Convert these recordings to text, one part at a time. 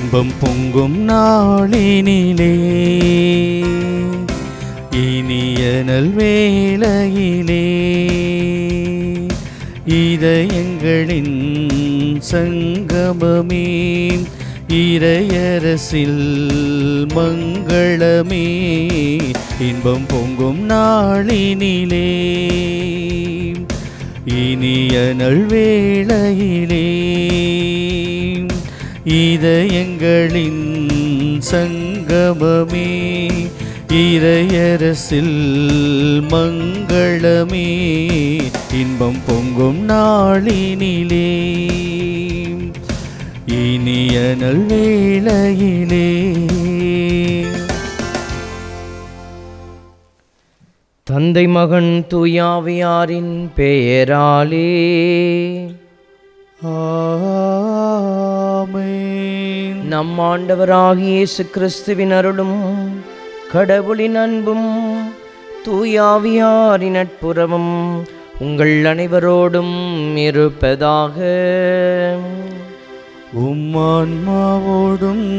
இன்பம் பொங்கும் நாளினிலே இனிய நல்வேளையிலே இதயங்களின் சங்கமமே இறையரசில் மங்களமே இன்பம் பொங்கும் நாளினிலே இனிய நல்வேளையிலே இதயங்களின் சங்கமமே இறையரசில் மங்களமே இன்பம் பொங்கும் நாளினிலே இனிய நல்வேளையிலே தந்தை மகன் தூயாவியாரின் பெயராலே ஆமென் நம் ஆண்டவராகிய இயேசு கிறிஸ்துவின் அருளும் கடவுளின் அன்பும் தூயாவியாரின் நட்புறவும் உங்கள் அனைவரோடும் இருப்பதாக உம்மான்மாவோடும்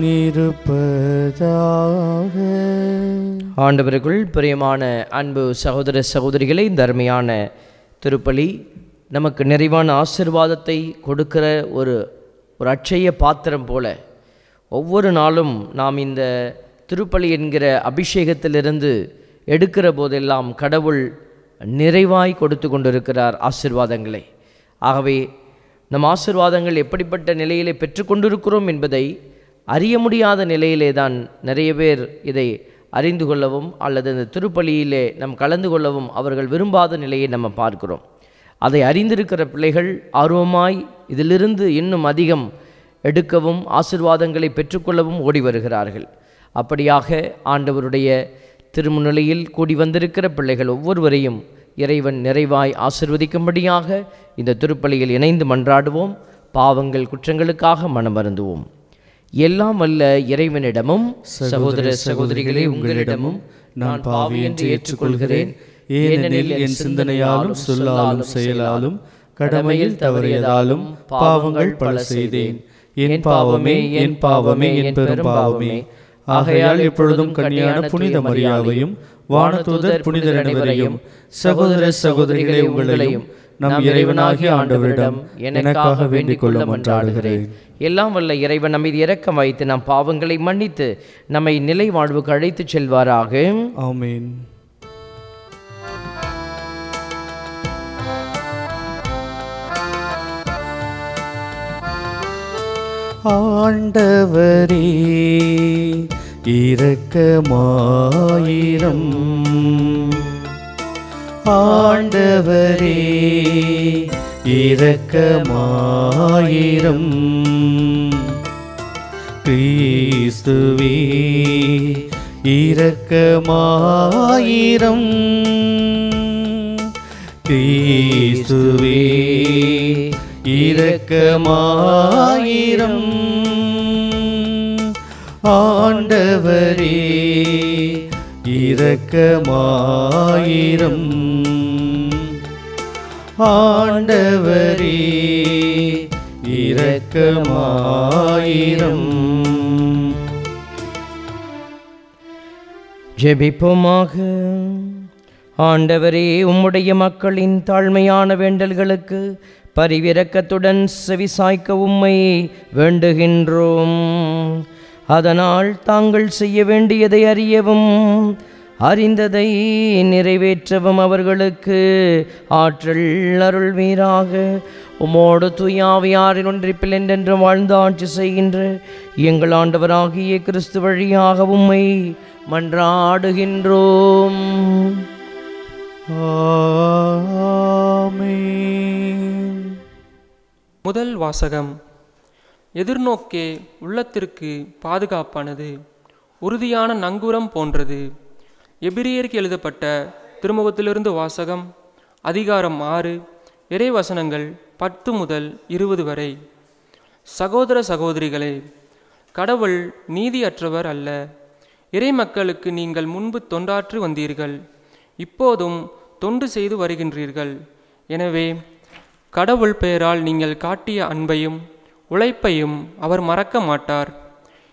இருப்பதாக ஆண்டவருக்குள் பிரியமான அன்பு சகோதர சகோதரிகளே இந்த அருமையான திருப்பலி நமக்கு நிறைவான ஆசிர்வாதத்தை கொடுக்கிற ஒரு ஒரு அட்சய பாத்திரம் போல ஒவ்வொரு நாளும் நாம் இந்த திருப்பலி என்கிற அபிஷேகத்திலிருந்து எடுக்கிற போதெல்லாம் கடவுள் நிறைவாய் கொடுத்து கொண்டிருக்கிறார் ஆசிர்வாதங்களை ஆகவே நம் ஆசிர்வாதங்கள் எப்படிப்பட்ட நிலையிலே பெற்றுக்கொண்டிருக்கிறோம் என்பதை அறிய முடியாத நிலையிலே தான் நிறைய பேர் இதை அறிந்து கொள்ளவும் அல்லது இந்த திருப்பலியிலே நாம் கலந்து கொள்ளவும் அவர்கள் விரும்பாத நிலையை நம்ம பார்க்கிறோம் அதை அறிந்திருக்கிற பிள்ளைகள் ஆர்வமாய் இதிலிருந்து இன்னும் அதிகம் எடுக்கவும் ஆசிர்வாதங்களை பெற்றுக்கொள்ளவும் ஓடி வருகிறார்கள் அப்படியாக ஆண்டவருடைய திருமுன்னிலையில் கூடி வந்திருக்கிற பிள்ளைகள் ஒவ்வொருவரையும் இறைவன் நிறைவாய் ஆசிர்வதிக்கும்படியாக இந்த திருப்பலியில் இணைந்து மன்றாடுவோம் பாவங்கள் குற்றங்களுக்காக மனம் வருந்துவோம் எல்லாம் வல்ல இறைவனிடமும் சகோதர சகோதரிகளே உங்களிடமும் நான் பாவி என்று ஏற்றுக்கொள்கிறேன் ஏனெனில் என் சிந்தனையாலும் சொல்லாலும் செயலாலும் கடமையில் தவறியதாலும் பாவங்கள் பல செய்தேன் என் பாவமே என் பாவமே என் பெரும் பாவமே ஆகையால் இப்பொழுதும் கன்னியான புனித மரியாவையும் வானதூதர் புனிதர் அனைவரையும் சகோதர சகோதரிகளே உங்களையும் நம் இறைவனாகிய ஆண்டவரிடம் எனக்காக வேண்டிக் கொள்ள மன்றாடுகிறேன் எல்லாம் வல்ல இறைவன் நம்மை இரக்கம் வைத்து நம் பாவங்களை மன்னித்து நம்மை நிலை வாழ்வுக்கு அழைத்துச் செல்வாராக ஆமென் ஆண்டவரே இரக்கமாயிரம் ஆண்டவரே இரக்கமாயிரம் கிறிஸ்துவே இரக்கமாயிரம் கிறிஸ்துவே இரக்கமாயிரம் ஆண்டவரே இரக்கமாயிரம் ஆண்டவரே இரக்கமாயிரம் ஜெபிப்போமாக ஆண்டவரே உம்முடைய மக்களின் தாழ்மையான வேண்டல்களுக்கு பரிவிரக்கத்துடன் செவிசாய்க்க உம்மை வேண்டுகின்றோம் அதனால் தாங்கள் செய்ய வேண்டியதை அறியவும் அறிந்ததை நிறைவேற்றவும் அவர்களுக்கு ஆற்றல் அருள்வீராக உமோடு தூயாவியாரின் ஒன்றிப்பில் என்றென்று வாழ்ந்து ஆட்சி செய்கின்ற எங்கள் ஆண்டவராகிய கிறிஸ்து வழியாக உம்மை மன்றாடுகின்றோம் ஆமென் முதல் வாசகம் எதிர்நோக்கே உள்ளத்திற்கு பாதுகாப்பானது உறுதியான நங்கூரம் போன்றது எபிரியருக்கு எழுதப்பட்ட திருமுகத்திலிருந்து வாசகம் அதிகாரம் ஆறு இறைவசனங்கள் பத்து முதல் இருபது வரை சகோதர சகோதரிகளே கடவுள் நீதியற்றவர் அல்ல இறைமக்களுக்கு நீங்கள் முன்பு தொண்டாற்றி வந்தீர்கள் இப்போதும் தொண்டு செய்து வருகின்றீர்கள் எனவே கடவுள் பெயரால் நீங்கள் காட்டிய அன்பையும் உழைப்பையும் அவர் மறக்க மாட்டார்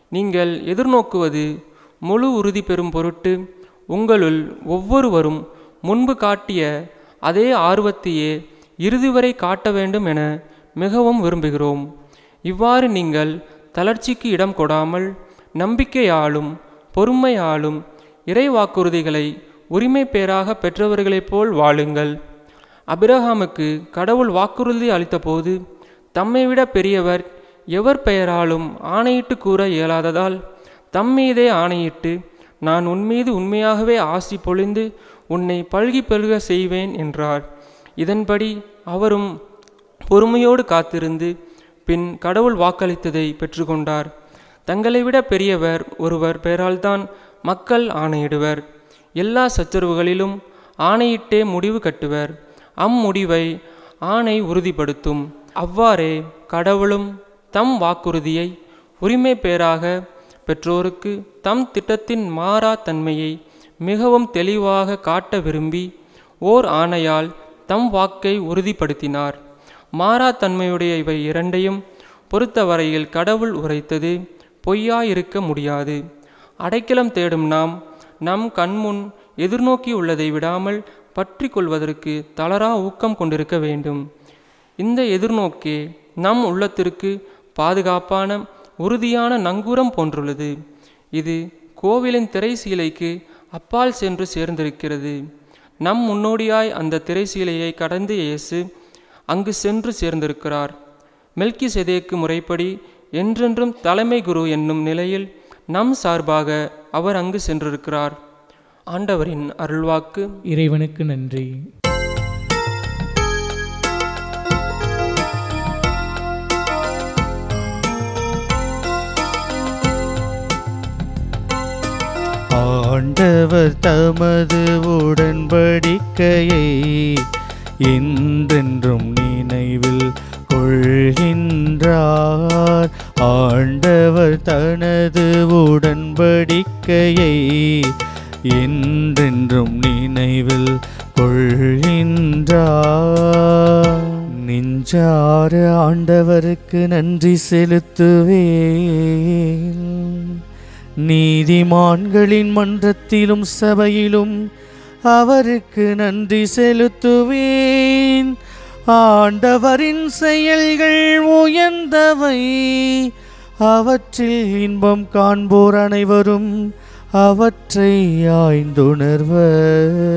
நீங்கள் எதிர்நோக்குவது முழு உறுதி பெறும் பொருட்டு உங்களுள் ஒவ்வொருவரும் முன்பு காட்டிய அதே ஆர்வத்தையே இறுதி வரை காட்ட வேண்டும் என மிகவும் விரும்புகிறோம் இவ்வாறு நீங்கள் தளர்ச்சிக்கு இடம் கொடாமல் நம்பிக்கையாலும் பொறுமையாலும் இறை வாக்குறுதிகளை உரிமை பேராக பெற்றவர்களைப் போல் வாழுங்கள் அபிரஹாமுக்கு கடவுள் வாக்குறுதி அளித்தபோது தம்மை விட பெரியவர் எவர் பெயராலும் ஆணையிட்டு கூற இயலாததால் தம்மீதே ஆணையிட்டு நான் உன்மீது உண்மையாகவே ஆசி பொழிந்து உன்னை பல்கி பெருக செய்வேன் என்றார் இதன்படி அவரும் பொறுமையோடு காத்திருந்து பின் கடவுள் வாக்களித்ததை பெற்றுக்கொண்டார் தங்களை விட பெரியவர் ஒருவர் பெயரால்தான் மக்கள் ஆணையிடுவர் எல்லா சச்சரவுகளிலும் ஆணையிட்டே முடிவு கட்டுவர் அம்முடிவை ஆணை உறுதிப்படுத்தும் அவ்வாறே கடவுளும் தம் வாக்குறுதியை உரிமை பேராக பெற்றோருக்கு தம் திட்டத்தின் மாறா தன்மையை மிகவும் தெளிவாக காட்ட விரும்பி ஓர் ஆணையால் தம் வாக்கை உறுதிப்படுத்தினார் மாறா தன்மையுடைய இவை இரண்டையும் பொறுத்தவரையில் கடவுள் உரைத்தது பொய்யாயிருக்க முடியாது அடைக்கலம் தேடும் நாம் நம் கண்முன் எதிர்நோக்கி உள்ளதை விடாமல் பற்றி கொள்வதற்கு தளரா ஊக்கம் கொண்டிருக்க வேண்டும் இந்த எதிர்நோக்கே நம் உள்ளத்திற்கு பாதுகாப்பான உறுதியான நங்கூரம் போன்றுள்ளது இது கோவிலின் திரைசீலைக்கு அப்பால் சென்று சேர்ந்திருக்கிறது நம் முன்னோடியாய் அந்த திரைசீலையை கடந்து இயேசு அங்கு சென்று சேர்ந்திருக்கிறார் மெல்கி செதேக்கு முறைப்படி என்றென்றும் தலைமை குரு என்னும் நிலையில் நம் சார்பாக அவர் அங்கு சென்றிருக்கிறார் ஆண்டவரின் அருள்வாக்கு இறைவனுக்கு நன்றி ஆண்டவர் தமது உடன்படிக்கையை என்றென்றும் நினைவில் கொள்கின்றார் ஆண்டவர் தனது உடன்படிக்கையை என்றென்றும் நினைவில் கொள்கின்றார் நெஞ்சார ஆண்டவருக்கு நன்றி செலுத்துவேன் நீதிமான்களின் மன்றத்திலும் சபையிலும் அவருக்கு நன்றி செலுத்துவேன் ஆண்டவரின் செயல்கள் உயர்ந்தவை அவற்றில் இன்பம் காண்போர் அனைவரும் அவற்றை ஆய்ந்துணர்வர்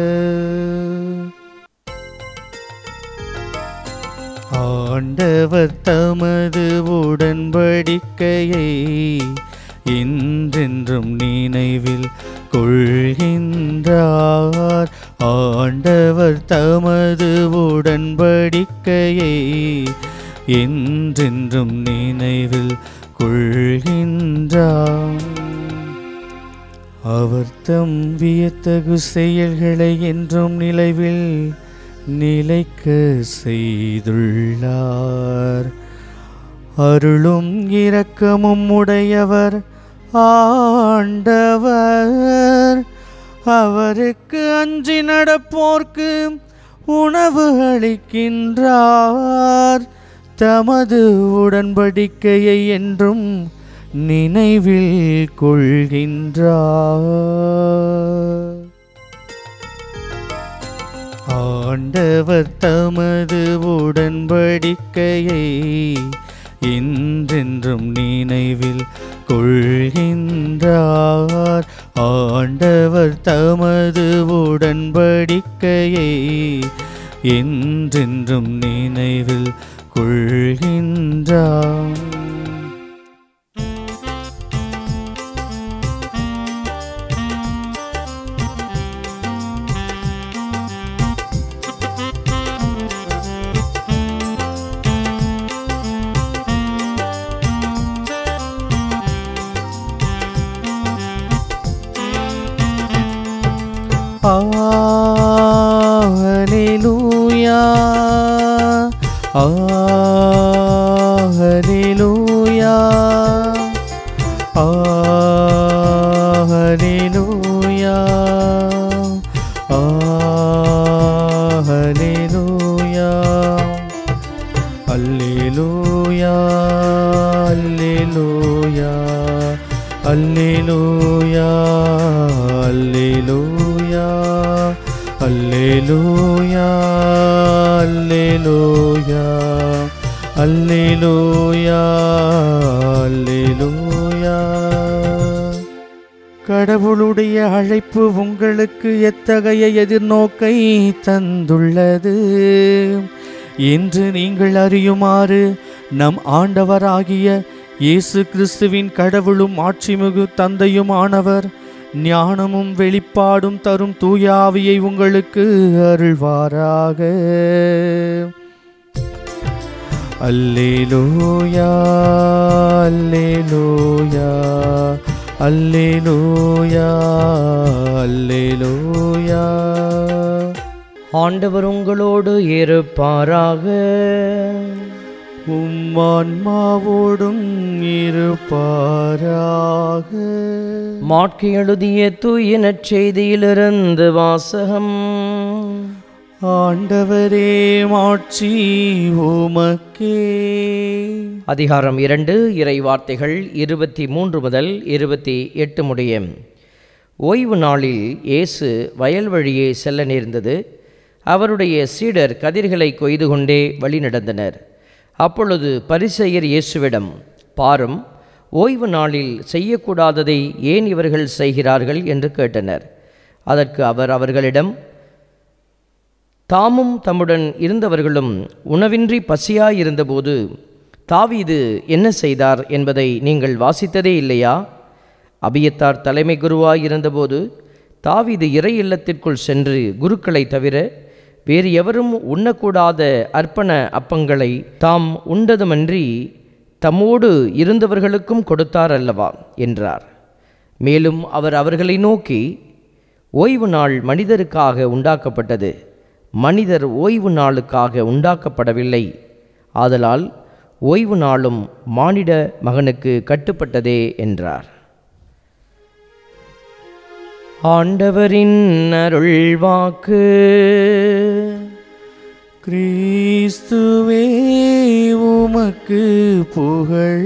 ஆண்டவர் தமது உடன்படிக்கையை என்றென்றும் நினைவில் கொள்கின்றார் ஆண்டவர் தமது உடன்படிக்கையை என்றென்றும் நினைவில் கொள்கின்றார் அவர் தம் வியத்தகு செயல்களை என்றும் நிலைவில் நிலைக்க செய்துள்ளார் அருளும் இரக்கமும் உடையவர் ஆண்டவர் அவருக்கு அஞ்சி நடப்போர்க்கு உணவு அளிக்கின்றார் தமது உடன்படிக்கையை என்றும் நினைவில் கொள்கின்றார் ஆண்டவர் தமது உடன்படிக்கையை என்றென்றும் நினைவில் கொள்கின்றார் ஆண்டவர் தமது உடன்படிக்கையை என்றென்றும் நினைவில் கொள்கின்றார் Hallelujah. Hallelujah. அல்லேலூயா அல்லேலூயா அல்லேலூயா அல்லேலூயா அல்லேலூயா அல்லேலூயா அல்லேலூயா கடவுளுடைய அழைப்பு உங்களுக்கு எத்தகைய எதிர்நோக்கை தந்துள்ளது என்று நீங்கள் அறியுமாறு நம் ஆண்டவராகிய இயேசு கிறிஸ்துவின் கடவுளும் ஆட்சிமிகு தந்தையுமானவர் ஞானமும் வெளிப்பாடும் தரும் தூயாவியை உங்களுக்கு அருள்வாராக அல்லேலூயா அல்லேலூயா அல்லேலூயா அல்லேலூயா ஆண்டவர் உங்களோடு இருப்பாராக உம்மான்மாவோடும் இருப்பாராக மாட்சி எழுதிய தூய நற்செய்தியிலிருந்து வாசகம் ஆண்டவரே மாட்சி உமக்கே அதிகாரம் இரண்டு இறை வார்த்தைகள் இருபத்தி மூன்று முதல் இருபத்தி எட்டு முடிய ஓய்வு நாளில் இயேசு வயல் வழியே செல்ல நேர்ந்தது அவருடைய சீடர் கதிர்களை கொய்து கொண்டே வழி நடந்தனர் அப்பொழுது பரிசெயர் இயேசுவிடம் பாரும் ஓய்வு நாளில் செய்யக்கூடாததை ஏன் இவர்கள் செய்கிறார்கள் என்று கேட்டனர் அதற்கு அவர் அவர்களிடம் தாமும் தம்முடன் இருந்தவர்களும் உணவின்றி பசியாயிருந்தபோது தாவீது என்ன செய்தார் என்பதை நீங்கள் வாசித்ததே இல்லையா அபியத்தார் தலைமை குருவாய் இருந்தபோது தாவீது இறை இல்லத்திற்குள் சென்று குருக்களை தவிர வேறு எவரும் உண்ணக்கூடாத அர்ப்பண அப்பங்களை தாம் உண்டதுமன்றி தம்மோடு இருந்தவர்களுக்கும் கொடுத்தார் அல்லவா என்றார் மேலும் அவர் அவர்களை நோக்கி ஓய்வு நாள் மனிதருக்காக உண்டாக்கப்பட்டது மனிதர் ஓய்வு நாளுக்காக உண்டாக்கப்படவில்லை ஆதலால் ஓய்வு நாளும் மானிட மகனுக்கு கட்டுப்பட்டதே என்றார் ஆண்டவரின் அருள்வாக்கு கிறிஸ்துவே உமக்கு புகழ்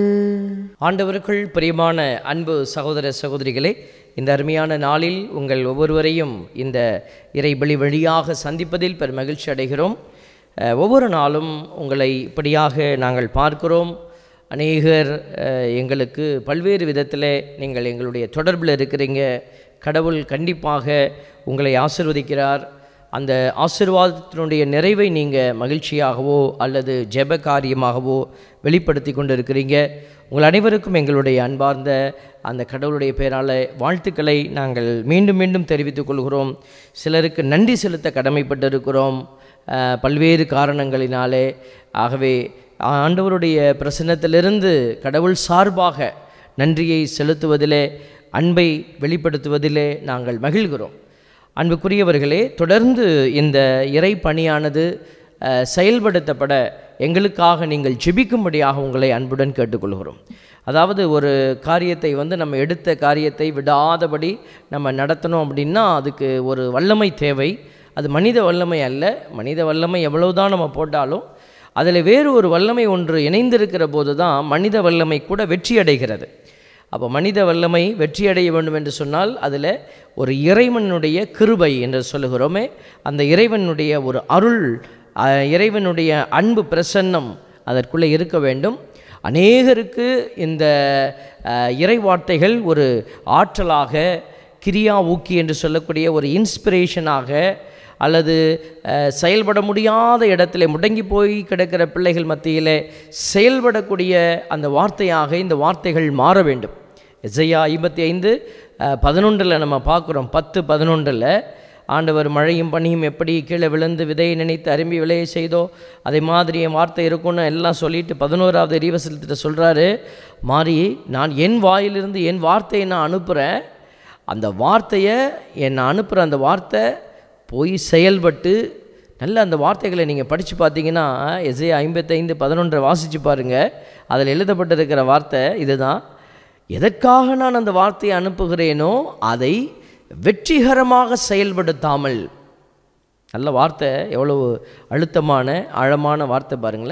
ஆண்டவருக்குள் பிரியமான அன்பு சகோதர சகோதரிகளே இந்த அருமையான நாளில் உங்கள் ஒவ்வொருவரையும் இந்த இறைபலி வழியாக சந்திப்பதில் பெரும் மகிழ்ச்சி அடைகிறோம் அஹ், ஒவ்வொரு நாளும் உங்களை இப்படியாக நாங்கள் பார்க்கிறோம் அநேகர் அஹ், எங்களுக்கு பல்வேறு விதத்தில் நீங்கள் எங்களுடைய தொடர்பில் இருக்கிறீங்க கடவுள் கண்டிப்பாக உங்களை ஆசிர்வதிக்கிறார் அந்த ஆசிர்வாதத்தினுடைய நிறைவை நீங்கள் மகிழ்ச்சியாகவோ அல்லது ஜெப காரியமாகவோ வெளிப்படுத்தி கொண்டு இருக்கிறீங்க உங்கள் அனைவருக்கும் எங்களுடைய அன்பார்ந்த அந்த கடவுளுடைய பெயரால் வாழ்த்துக்களை நாங்கள் மீண்டும் மீண்டும் தெரிவித்துக் கொள்கிறோம் சிலருக்கு நன்றி செலுத்த கடமைப்பட்டிருக்கிறோம் அஹ், பல்வேறு காரணங்களினாலே ஆகவே ஆண்டவருடைய பிரசன்னத்திலிருந்து கடவுள் சார்பாக நன்றியை செலுத்துவதிலே அன்பை வெளிப்படுத்துவதிலே நாங்கள் மகிழ்கிறோம் அன்புக்குரியவர்களே தொடர்ந்து இந்த இறை பணியானது அஹ், செயல்படுத்தப்பட எங்களுக்காக நீங்கள் ஜெபிக்கும்படியாக உங்களை அன்புடன் கேட்டுக்கொள்கிறோம் அதாவது ஒரு காரியத்தை வந்து நம்ம எடுத்த காரியத்தை விடாதபடி நம்ம நடத்தணும் அப்படின்னா அதுக்கு ஒரு வல்லமை தேவை அது மனித வல்லமை அல்ல மனித வல்லமை எவ்வளவுதான் நம்ம போட்டாலும் அதில் வேறு ஒரு வல்லமை ஒன்று இணைந்திருக்கிற போது தான் மனித வல்லமை கூட வெற்றி அடைகிறது அப்போ மனித வல்லமை வெற்றி அடைய வேண்டும் என்று சொன்னால் அதில் ஒரு இறைவனுடைய கிருபை என்று சொல்லுகிறோமே அந்த இறைவனுடைய ஒரு அருள் அஹ், இறைவனுடைய அன்பு பிரசன்னம் அதற்குள்ளே இருக்க வேண்டும் அநேகருக்கு இந்த அஹ், இறை வார்த்தைகள் ஒரு ஆற்றலாக கிரியா ஊக்கி என்று சொல்லக்கூடிய ஒரு இன்ஸ்பிரேஷனாக அல்லது அஹ், செயல்பட முடியாத இடத்துல முடங்கி போய் கிடக்கிற பிள்ளைகள் மத்தியில் செயல்படக்கூடிய அந்த வார்த்தையாக இந்த வார்த்தைகள் மாற வேண்டும் எஸ்ஐயா ஐம்பத்தி ஐந்து பதினொன்றில் நம்ம பார்க்குறோம் பத்து பதினொன்றில் ஆண்டவர் மழையும் பனியும் எப்படி கீழே விழுந்து விதையை நினைத்து அரும்பி விளைய செய்தோ அதே மாதிரி என் வார்த்தை இருக்கும்னு எல்லாம் சொல்லிட்டு பதினோராவது ரீவசலத்திட்ட சொல்கிறாரு மாறி நான் என் வாயிலிருந்து என் வார்த்தையை நான் அனுப்புகிறேன் அந்த வார்த்தையை என்னை அனுப்புகிற அந்த வார்த்தை போய் செயல்பட்டு நல்ல அந்த வார்த்தைகளை நீங்கள் படித்து பார்த்தீங்கன்னா எஸ்ஏ ஐம்பத்தைந்து பதினொன்றை வாசித்து பாருங்கள் அதில் எழுதப்பட்டிருக்கிற வார்த்தை இதுதான் எதற்காக நான் அந்த வார்த்தையை அனுப்புகிறேனோ அதை வெற்றிகரமாக செயல்படுத்தாமல் நல்ல வார்த்தை எவ்வளவு அழுத்தமான ஆழமான வார்த்தை பாருங்களேன்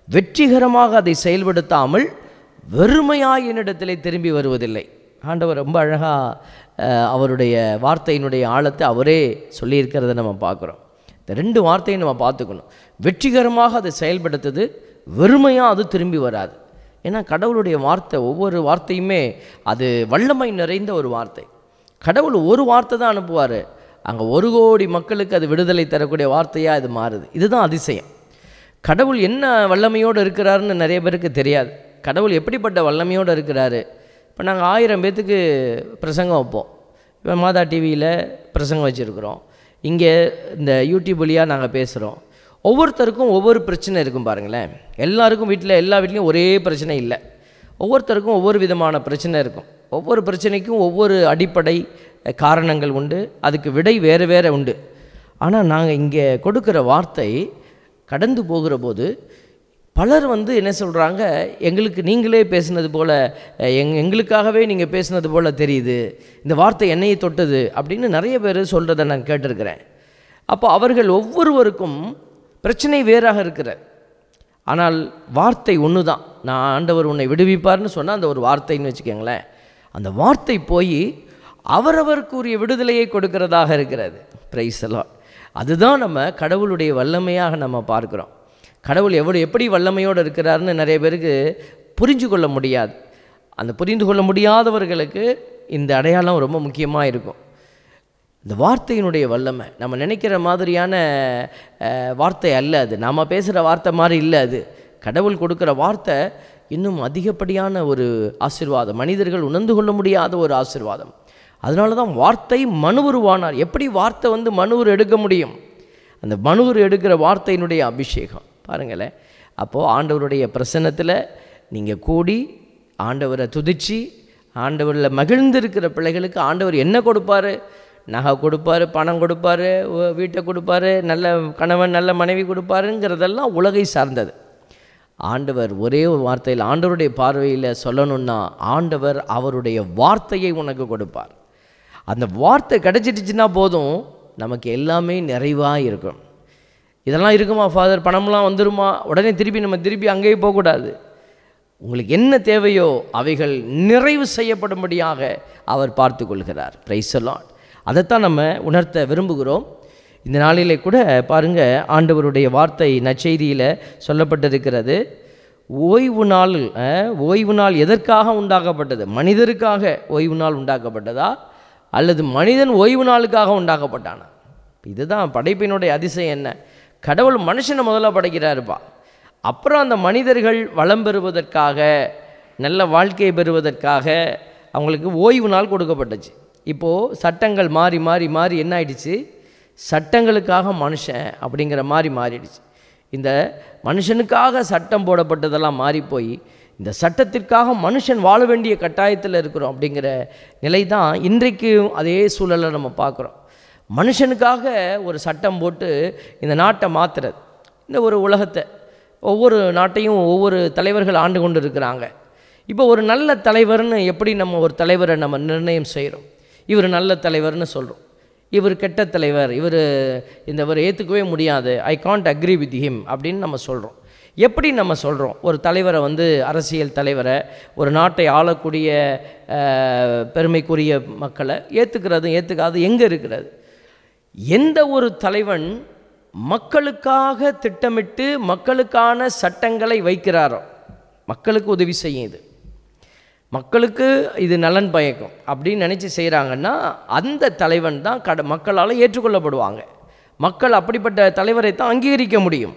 வெற்றிகரமாக அதை செயல்படுத்தாமல் வெறுமையாய் என்னிடத்திலே திரும்பி வருவதில்லை ஆண்டவர் ரொம்ப அழகாக அவருடைய வார்த்தையினுடைய ஆழத்தை அவரே சொல்லியிருக்கிறத நம்ம பார்க்குறோம் இந்த ரெண்டு வார்த்தையும் நம்ம பார்த்துக்கணும் வெற்றிகரமாக அதை செயல்படுத்துது வெறுமையாக அது திரும்பி வராது ஏன்னா கடவுளுடைய வார்த்தை ஒவ்வொரு வார்த்தையுமே அது வல்லமை நிறைந்த ஒரு வார்த்தை கடவுள் ஒரு வார்த்தை தான் அனுப்புவார் அங்கே ஒரு கோடி மக்களுக்கு அது விடுதலை தரக்கூடிய வார்த்தையாக இது மாறுது இதுதான் அதிசயம் கடவுள் என்ன வல்லமையோடு இருக்கிறாருன்னு நிறைய பேருக்கு தெரியாது கடவுள் எப்படிப்பட்ட வல்லமையோடு இருக்கிறாரு இப்போ நாங்கள் ஆயிரம் பேர்த்துக்கு பிரசங்கம் வைப்போம் இப்போ மாதா டிவியில் பிரசங்கம் வச்சுருக்குறோம் இங்கே இந்த யூடியூப் வழியாக நாங்கள் பேசுகிறோம் ஒவ்வொருத்தருக்கும் ஒவ்வொரு பிரச்சனை இருக்கும் பாருங்களேன் எல்லாருக்கும் வீட்டில் எல்லா வீட்லேயும் ஒரே பிரச்சனை இல்லை ஒவ்வொருத்தருக்கும் ஒவ்வொரு விதமான பிரச்சனை இருக்கும் ஒவ்வொரு பிரச்சனைக்கும் ஒவ்வொரு அடிப்படை அஹ், காரணங்கள் உண்டு அதுக்கு விடை வேறு வேறு உண்டு ஆனால் நாங்கள் இங்கே கொடுக்குற வார்த்தை கடந்து போகிற போது பலர் வந்து என்ன சொல்கிறாங்க எங்களுக்கு நீங்களே பேசுனது போல் அஹ், எங் எங்களுக்காகவே நீங்கள் பேசுனது போல் தெரியுது இந்த வார்த்தை என்னையை தொட்டது அப்படின்னு நிறைய பேர் சொல்கிறத நான் கேட்டிருக்கிறேன் அப்போ அவர்கள் ஒவ்வொருவருக்கும் பிரச்சனை வேறாக இருக்கிற ஆனால் வார்த்தை ஒன்று தான் நான் ஆண்டவர் உன்னை விடுவிப்பார்னு சொன்னால் அந்த ஒரு வார்த்தைன்னு வச்சுக்கோங்களேன் அந்த வார்த்தை போய் அவரவருக்குரிய விடுதலையை கொடுக்கிறதாக இருக்கிறது பிரைஸ் எல்லாம் அதுதான் நம்ம கடவுளுடைய வல்லமையாக நம்ம பார்க்குறோம் கடவுள் எவ்வளோ எப்படி வல்லமையோடு இருக்கிறாருன்னு நிறைய பேருக்கு புரிஞ்சு கொள்ள முடியாது அந்த புரிந்து கொள்ள முடியாதவர்களுக்கு இந்த அடையாளம் ரொம்ப முக்கியமாக இருக்கும் இந்த வார்த்தையினுடைய வல்லமை நம்ம நினைக்கிற மாதிரியான அஹ், வார்த்தை அல்ல அது நாம் பேசுகிற வார்த்தை மாதிரி இல்லை அது கடவுள் கொடுக்குற வார்த்தை இன்னும் அதிகப்படியான ஒரு ஆசீர்வாதம் மனிதர்கள் உணர்ந்து கொள்ள முடியாத ஒரு ஆசீர்வாதம் அதனால தான் வார்த்தை மனுவுருவானார் எப்படி வார்த்தை வந்து மனுவர் எடுக்க முடியும் அந்த மனுவர் எடுக்கிற வார்த்தையினுடைய அபிஷேகம் பாருங்களேன் அப்போது ஆண்டவருடைய பிரசன்னத்தில் நீங்கள் கூடி ஆண்டவரை துதிச்சு ஆண்டவரில் மகிழ்ந்திருக்கிற பிள்ளைகளுக்கு ஆண்டவர் என்ன கொடுப்பாரு நகை கொடுப்பாரு பணம் கொடுப்பாரு உ- வீட்டை கொடுப்பாரு நல்ல கணவன் நல்ல மனைவி கொடுப்பாருங்கிறதெல்லாம் உலகை சார்ந்தது ஆண்டவர் ஒரே ஒரு வார்த்தையில் ஆண்டவருடைய பார்வையில் சொல்லணும்னா ஆண்டவர் அவருடைய வார்த்தையை உனக்கு கொடுப்பார் அந்த வார்த்தை கிடைச்சிடுச்சுன்னா போதும் நமக்கு எல்லாமே நிறைவாக இருக்கும் இதெல்லாம் இருக்குமா ஃபாதர் பணம்லாம் வந்துருமா உடனே திருப்பி நம்ம திருப்பி அங்கேயே போகக்கூடாது உங்களுக்கு என்ன தேவையோ அவைகள் நிறைவு செய்யப்படும்படியாக அவர் பார்த்து கொள்கிறார் பிரைசலான் அதைத்தான் நம்ம உணர்த்த விரும்புகிறோம் இந்த நாளிலே கூட பாருங்க ஆண்டவருடைய வார்த்தை நற்செய்தியில் சொல்லப்பட்டிருக்கிறது ஓய்வு நாள் அஹ், ஓய்வு நாள் எதற்காக உண்டாக்கப்பட்டது மனிதருக்காக ஓய்வு நாள் உண்டாக்கப்பட்டதா அல்லது மனிதன் ஓய்வு நாளுக்காக உண்டாக்கப்பட்டானா இதுதான் படைப்பினுடைய அதிசயம் என்ன கடவுள் மனுஷனை முதல்ல படைக்கிறாருப்பா அப்புறம் அந்த மனிதர்கள் வளம் பெறுவதற்காக நல்ல வாழ்க்கையை பெறுவதற்காக அவங்களுக்கு ஓய்வு நாள் கொடுக்கப்பட்டுச்சு இப்போது சட்டங்கள் மாறி மாறி மாறி என்ன ஆயிடுச்சு சட்டங்களுக்காக மனுஷன் அப்படிங்கிற மாதிரி மாறிடுச்சு இந்த மனுஷனுக்காக சட்டம் போடப்பட்டதெல்லாம் மாறி போய் இந்த சட்டத்திற்காக மனுஷன் வாழ வேண்டிய கட்டாயத்தில் இருக்கிறோம் அப்படிங்கிற நிலை தான் இன்றைக்கும் அதே சூழலை நம்ம பார்க்குறோம் மனுஷனுக்காக ஒரு சட்டம் போட்டு இந்த நாட்டை மாற்றுறது இந்த ஒரு உலகத்தை ஒவ்வொரு நாட்டையும் ஒவ்வொரு தலைவர்கள் ஆண்டு கொண்டு இருக்கிறாங்க இப்போ ஒரு நல்ல தலைவர்னு எப்படி நம்ம ஒரு தலைவரை நம்ம நிர்ணயம் செய்கிறோம் இவர் நல்ல தலைவர்னு சொல்கிறோம் இவர் கெட்ட தலைவர் இவர் இந்த இவர் ஏற்றுக்கவே முடியாது I can't agree with him அப்படின்னு நம்ம சொல்கிறோம் எப்படி நம்ம சொல்கிறோம் ஒரு தலைவரை வந்து அரசியல் தலைவரை ஒரு நாட்டை ஆளக்கூடிய அஹ், பெருமைக்குரிய மக்களை ஏற்றுக்கிறது ஏற்றுக்காது எங்கே இருக்கிறது எந்த ஒரு தலைவன் மக்களுக்காக திட்டமிட்டு மக்களுக்கான சட்டங்களை வைக்கிறாரோ மக்களுக்கு உதவி செய்யும் இது மக்களுக்கு இது நலன் பயக்கும் அப்படின்னு நினச்சி செய்கிறாங்கன்னா அந்த தலைவன் தான் கட மக்களால் ஏற்றுக்கொள்ளப்படுவாங்க மக்கள் அப்படிப்பட்ட தலைவரை தான் அங்கீகரிக்க முடியும்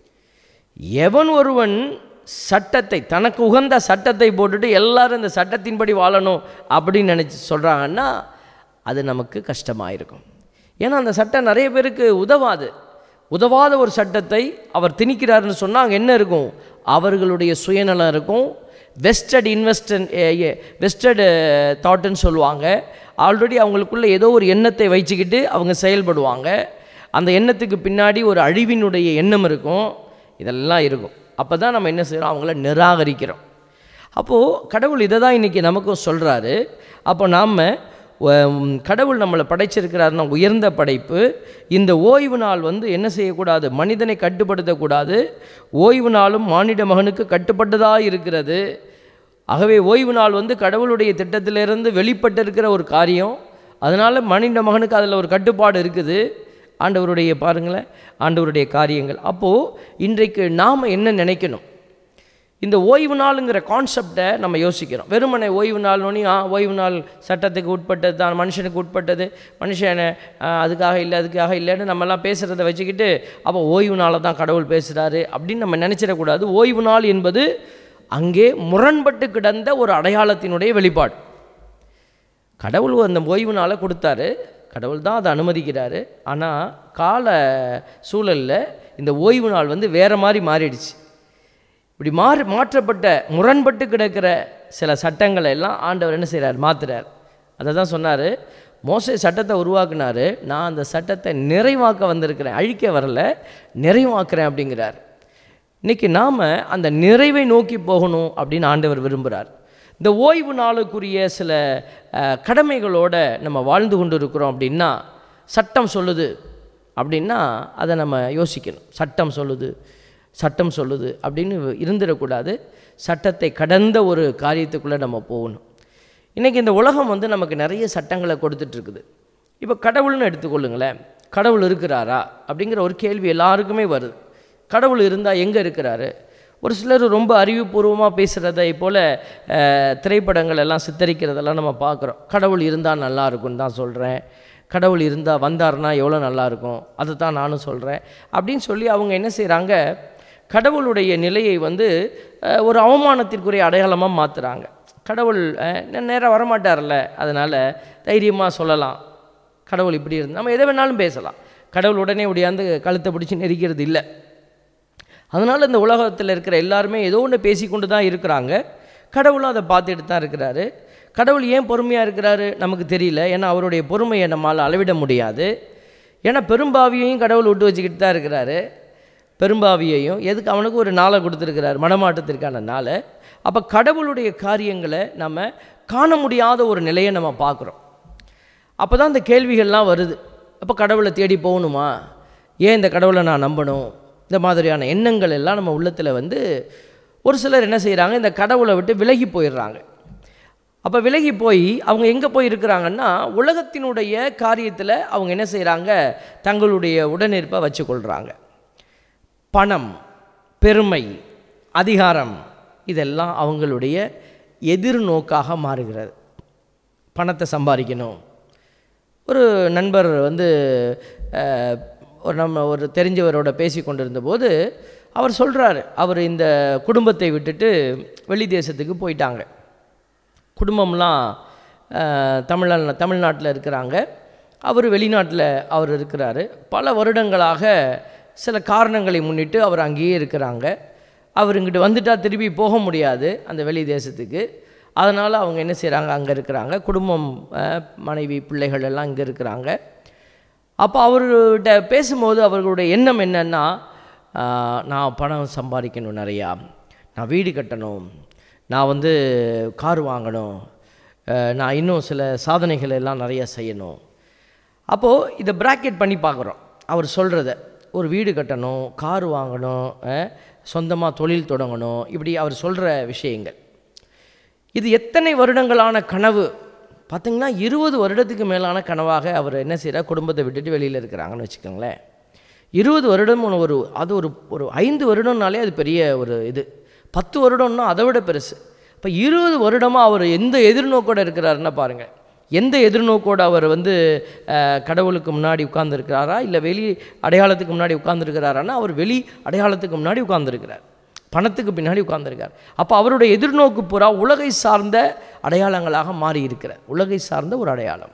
எவன் ஒருவன் சட்டத்தை தனக்கு உகந்த சட்டத்தை போட்டுட்டு எல்லாரும் இந்த சட்டத்தின்படி வாழணும் அப்படின்னு நினச்சி சொல்கிறாங்கன்னா அது நமக்கு கஷ்டமாக இருக்கும் ஏன்னா அந்த சட்டம் நிறைய பேருக்கு உதவாது உதவாத ஒரு சட்டத்தை அவர் திணிக்கிறாருன்னு சொன்னால் அங்கே என்ன இருக்கும் அவர்களுடைய சுயநலம் இருக்கும் வெஸ்டட் இன்வெஸ்டன் வெஸ்டட் தாட்டுன்னு சொல்லுவாங்க ஆல்ரெடி அவங்களுக்குள்ள ஏதோ ஒரு எண்ணத்தை வச்சுக்கிட்டு அவங்க செயல்படுவாங்க அந்த எண்ணத்துக்கு பின்னாடி ஒரு அழிவினுடைய எண்ணம் இருக்கும் இதெல்லாம் இருக்கும் அப்போ தான் நம்ம என்ன செய்கிறோம் அவங்கள நிராகரிக்கிறோம் அப்போது கடவுள் இதை தான் இன்றைக்கி நமக்கும் சொல்கிறாரு அப்போ நாம் உம், கடவுள் நம்மளை படைச்சிருக்கிறாருன்னா உயர்ந்த படைப்பு இந்த ஓய்வு நாள் வந்து என்ன செய்யக்கூடாது மனிதனை கட்டுப்படுத்தக்கூடாது ஓய்வு நாளும் மானிட மகனுக்கு கட்டுப்பட்டதாக இருக்கிறது ஆகவே ஓய்வு நாள் வந்து கடவுளுடைய திட்டத்திலிருந்து வெளிப்பட்டிருக்கிற ஒரு காரியம் அதனால் மனித மகனுக்கு அதில் ஒரு கட்டுப்பாடு இருக்குது ஆண்டவருடைய பாருங்களேன் ஆண்டவருடைய காரியங்கள் அப்போது இன்றைக்கு நாம் என்ன நினைக்கணும் இந்த ஓய்வு நாளுங்கிற கான்செப்டை நம்ம யோசிக்கிறோம் வெறுமனே ஓய்வு நாள்னு ஆ ஓய்வு நாள் சட்டத்துக்கு உட்பட்டது தான் மனுஷனுக்கு உட்பட்டது மனுஷனை ஆ, அதுக்காக இல்லை அதுக்காக இல்லைன்னு நம்மலாம் பேசுகிறத வச்சுக்கிட்டு அப்போ ஓய்வு நாளை தான் கடவுள் பேசுகிறாரு அப்படின்னு நம்ம நினச்சிடக்கூடாது ஓய்வு நாள் என்பது அங்கே முரண்பட்டு கிடந்த ஒரு அடையாளத்தினுடைய வெளிப்பாடு கடவுள் அந்த ஓய்வு நாளை கொடுத்தாரு கடவுள் தான் அதை அனுமதிக்கிறாரு ஆனால் கால சூழலில் இந்த ஓய்வு நாள் வந்து வேறு மாதிரி மாறிடுச்சு இப்படி மாறி மாற்றப்பட்ட முரண்பட்டு கிடக்கிற சில சட்டங்களை எல்லாம் ஆண்டவர் என்ன செய்கிறார் மாத்துறார் அதை தான் சொன்னார் மோசே சட்டத்தை உருவாக்குனாரு நான் அந்த சட்டத்தை நிறைவாக்க வந்திருக்கிறேன் அழிக்க வரல நிறைவாக்குறேன் அப்படிங்கிறார் இன்னைக்கு நாம் அந்த நிறைவை நோக்கி போகணும் அப்படின்னு ஆண்டவர் விரும்புகிறார் இந்த ஓய்வு நாளுக்குரிய சில அஹ், கடமைகளோட நம்ம வாழ்ந்து கொண்டு இருக்கிறோம் அப்படின்னா சட்டம் சொல்லுது அப்படின்னா அதை நம்ம யோசிக்கணும் சட்டம் சொல்லுது சட்டம் சொல்லுது அப்படின்னு இருந்துடக்கூடாது சட்டத்தை கடந்த ஒரு காரியத்துக்குள்ளே நம்ம போகணும் இன்றைக்கி இந்த உலகம் வந்து நமக்கு நிறைய சட்டங்களை கொடுத்துட்ருக்குது இப்போ கடவுள்னு எடுத்துக்கொள்ளுங்களேன் கடவுள் இருக்கிறாரா அப்படிங்கிற ஒரு கேள்வி எல்லாருக்குமே வருது கடவுள் இருந்தால் எங்கே இருக்கிறாரு ஒரு சிலர் ரொம்ப அறிவுபூர்வமாக பேசுகிறதை போல் திரைப்படங்கள் எல்லாம் சித்தரிக்கிறதெல்லாம் நம்ம பார்க்குறோம் கடவுள் இருந்தால் நல்லா இருக்கும்னு தான் சொல்கிறேன் கடவுள் இருந்தால் வந்தாருன்னா எவ்வளோ நல்லா இருக்கும் அதை தான் நானும் சொல்கிறேன் அப்படின்னு சொல்லி அவங்க என்ன செய்கிறாங்க கடவுளுடைய நிலையை வந்து அஹ், ஒரு அவமானத்திற்குரிய அடையாளமாக மாற்றுறாங்க கடவுள் நேராக வரமாட்டார்ல அதனால் தைரியமாக சொல்லலாம் கடவுள் இப்படி இருந்து நம்ம எதை வேணாலும் பேசலாம் கடவுள் உடனே ஒடியாந்து கழுத்தை பிடிச்சி நெரிக்கிறது இல்லை அதனால் இந்த உலகத்தில் இருக்கிற எல்லாருமே ஏதோ ஒன்று பேசிக்கொண்டு தான் இருக்கிறாங்க கடவுளும் அதை பார்த்துட்டு தான் இருக்கிறாரு கடவுள் ஏன் பொறுமையாக இருக்கிறாரு நமக்கு தெரியல ஏன்னா அவருடைய பொறுமையை நம்மால் அளவிட முடியாது ஏன்னா பெரும்பாவியையும் கடவுள் விட்டு வச்சுக்கிட்டு தான் இருக்கிறாரு பெரும்பாவியையும் எதுக்கு அவனுக்கு ஒரு நாளை கொடுத்துருக்கிறார் மனமாட்டத்திற்கான நாளை அப்போ கடவுளுடைய காரியங்களை நம்ம காண முடியாத ஒரு நிலையை நம்ம பார்க்குறோம் அப்போ தான் இந்த கேள்விகள்லாம் வருது அப்போ கடவுளை தேடி போகணுமா ஏன் இந்த கடவுளை நான் நம்பணும் இந்த மாதிரியான எண்ணங்கள் எல்லாம் நம்ம உள்ளத்தில் வந்து ஒரு சிலர் என்ன செய்கிறாங்க இந்த கடவுளை விட்டு விலகி போயிடுறாங்க அப்போ விலகி போய் அவங்க எங்கே போய் இருக்கிறாங்கன்னா உலகத்தினுடைய காரியத்தில் அவங்க என்ன செய்கிறாங்க தங்களுடைய உடனிருப்பை வச்சுக்கொள்கிறாங்க பணம் பெருமை அதிகாரம் இதெல்லாம் அவங்களுடைய எதிர்நோக்காக மாறுகிறது பணத்தை சம்பாதிக்கணும் ஒரு நண்பர் வந்து அஹ், ஒரு நம்ம ஒரு தெரிஞ்சவரோட பேசி கொண்டிருந்தபோது அவர் சொல்கிறாரு அவர் இந்த குடும்பத்தை விட்டுட்டு வெளி தேசத்துக்கு போயிட்டாங்க குடும்பம்லாம் அஹ், தமிழ்நா தமிழ்நாட்டில் இருக்கிறாங்க அவர் வெளிநாட்டில் அவர் இருக்கிறாரு பல வருடங்களாக சில காரணங்களை முன்னிட்டு அவர் அங்கேயே இருக்கிறாங்க அவர் இங்கிட்டு வந்துட்டால் திருப்பி போக முடியாது அந்த வெளி தேசத்துக்கு அதனால் அவங்க என்ன செய்கிறாங்க அங்கே இருக்கிறாங்க குடும்பம் அஹ், மனைவி பிள்ளைகள் எல்லாம் இங்கே இருக்கிறாங்க அப்போ அவர்கிட்ட பேசும்போது அவர்களுடைய எண்ணம் என்னன்னா ஆஹ், நான் பணம் சம்பாதிக்கணும் நிறையா நான் வீடு கட்டணும் நான் வந்து கார் வாங்கணும் ஆஹ், நான் இன்னும் சில சாதனைகள் எல்லாம் நிறையா செய்யணும் அப்போது இதை பிராக்கெட் பண்ணி பார்க்குறோம் அவர் சொல்கிறத ஒரு வீடு கட்டணும் கார் வாங்கணும் சொந்தமாக தொழில் தொடங்கணும் இப்படி அவர் சொல்கிற விஷயங்கள் இது எத்தனை வருடங்களான கனவு பார்த்தீங்கன்னா இருபது வருடத்துக்கு மேலான கனவாக அவர் என்ன செய்கிறார் குடும்பத்தை விட்டுட்டு வெளியில் இருக்கிறாங்கன்னு வச்சுக்கோங்களேன் இருபது வருடம் ஒரு அது ஒரு ஒரு ஐந்து வருடம்னாலே அது பெரிய ஒரு இது பத்து வருடம்னா அதை விட பெருசு இப்போ இருபது வருடமாக அவர் எந்த எதிர்நோக்கோடு இருக்கிறாருன்னா பாருங்கள் எந்த எதிர்நோக்கோடு அவர் வந்து அஹ், கடவுளுக்கு முன்னாடி உட்கார்ந்துருக்கிறாரா இல்லை வெளி அடையாளத்துக்கு முன்னாடி உட்கார்ந்துருக்கிறாரான்னா அவர் வெளி அடையாளத்துக்கு முன்னாடி உட்கார்ந்துருக்கிறார் பணத்துக்கு பின்னாடி உட்கார்ந்துருக்கார் அப்போ அவருடைய எதிர்நோக்கு புறா உலகை சார்ந்த அடையாளங்களாக மாறி இருக்கிறார் உலகை சார்ந்த ஒரு அடையாளம்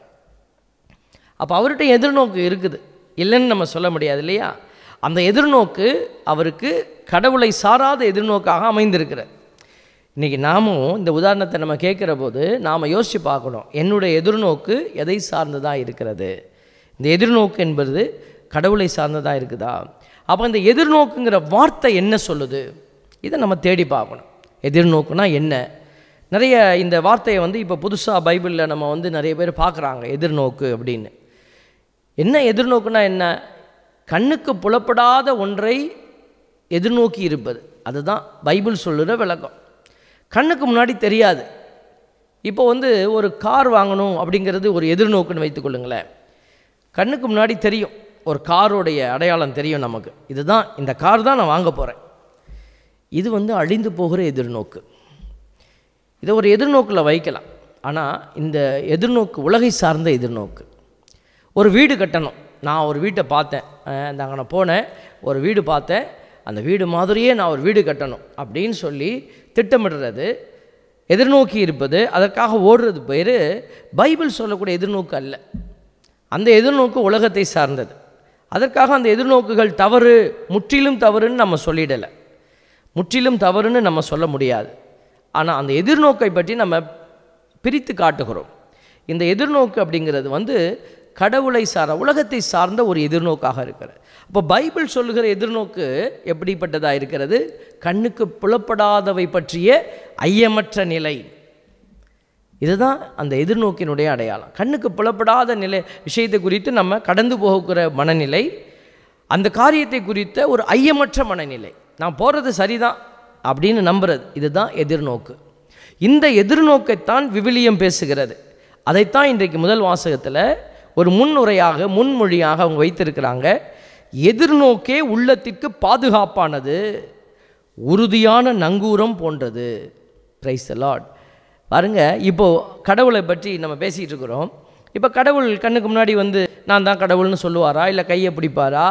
அப்போ அவர்கிட்ட எதிர்நோக்கு இருக்குது இல்லைன்னு நம்ம சொல்ல முடியாது இல்லையா அந்த எதிர்நோக்கு அவருக்கு கடவுளை சாராத எதிர்நோக்காக அமைந்திருக்கிறார் இன்றைக்கி நாமும் இந்த உதாரணத்தை நம்ம கேட்குற போது நாம் யோசித்து பார்க்கணும் என்னுடைய எதிர்நோக்கு எதை சார்ந்ததாக இருக்கிறது இந்த எதிர்நோக்கு என்பது கடவுளை சார்ந்ததாக இருக்குதா அப்போ இந்த எதிர்நோக்குங்கிற வார்த்தை என்ன சொல்லுது இதை நம்ம தேடி பார்க்கணும் எதிர்நோக்குனா என்ன நிறைய இந்த வார்த்தையை வந்து இப்போ புதுசாக பைபிளில் நம்ம வந்து நிறைய பேர் பார்க்குறாங்க எதிர்நோக்கு அப்படின்னு என்ன எதிர்நோக்குனா என்ன கண்ணுக்கு புலப்படாத ஒன்றை எதிர்நோக்கி இருப்பது அதுதான் பைபிள் சொல்லுற விளக்கம் கண்ணுக்கு முன்னாடி தெரியாது இப்போ வந்து ஒரு கார் வாங்கணும் அப்படிங்கிறது ஒரு எதிர்நோக்குன்னு வைத்துக்கொள்ளுங்களேன் கண்ணுக்கு முன்னாடி தெரியும் ஒரு காரோடைய அடையாளம் தெரியும் நமக்கு இதுதான் இந்த கார் தான் நான் வாங்க போகிறேன் இது வந்து அழிந்து போகிற எதிர்நோக்கு இதை ஒரு எதிர்நோக்கில் வைக்கலாம் ஆனால் இந்த எதிர்நோக்கு உலகை சார்ந்த எதிர்நோக்கு ஒரு வீடு கட்டணும் நான் ஒரு வீட்டை பார்த்தேன் அஹ் இந்த அங்கே நான் போனேன் ஒரு வீடு பார்த்தேன் அந்த வீடு மாதிரியே நான் ஒரு வீடு கட்டணும் அப்படின்னு சொல்லி திட்டமிடுறது எதிர்நோக்கி இருப்பது அதற்காக ஓடுறது பேர் பைபிள் சொல்லக்கூடிய எதிர்நோக்கு அல்ல அந்த எதிர்நோக்கு உலகத்தை சார்ந்தது அதற்காக அந்த எதிர்நோக்குகள் தவறு முற்றிலும் தவறுன்னு நம்ம சொல்லிடலை முற்றிலும் தவறுன்னு நம்ம சொல்ல முடியாது ஆனால் அந்த எதிர்நோக்கை பற்றி நம்ம பிரித்து காட்டுகிறோம் இந்த எதிர்நோக்கு அப்படிங்கிறது வந்து கடவுளை சார உலகத்தை சார்ந்த ஒரு எதிர்நோக்காக இருக்கிறது அப்போ பைபிள் சொல்லுகிற எதிர்நோக்கு எப்படிப்பட்டதாக இருக்கிறது கண்ணுக்கு புலப்படாதவை பற்றிய ஐயமற்ற நிலை இதுதான் அந்த எதிர்நோக்கினுடைய அடையாளம் கண்ணுக்கு புலப்படாத நிலை விஷயத்தை குறித்து நம்ம கடந்து போகிற மனநிலை அந்த காரியத்தை குறித்த ஒரு ஐயமற்ற மனநிலை நான் போகிறது சரிதான் அப்படின்னு நம்புறது இதுதான் எதிர்நோக்கு இந்த எதிர்நோக்கைத்தான் விவிலியம் பேசுகிறது அதைத்தான் இன்றைக்கு முதல் வாசகத்தில் ஒரு முன்னுரையாக முன்மொழியாக அவங்க வைத்திருக்கிறாங்க எதிர்நோக்கே உள்ளத்திற்கு பாதுகாப்பானது உறுதியான நங்கூரம் போன்றது பிரைஸ் லார்ட் பாருங்க இப்போ கடவுளை பற்றி நம்ம பேசிகிட்டு இருக்கிறோம் இப்போ கடவுள் கண்ணுக்கு முன்னாடி வந்து நான் தான் கடவுள்னு சொல்லுவாரா இல்லை கையை பிடிப்பாரா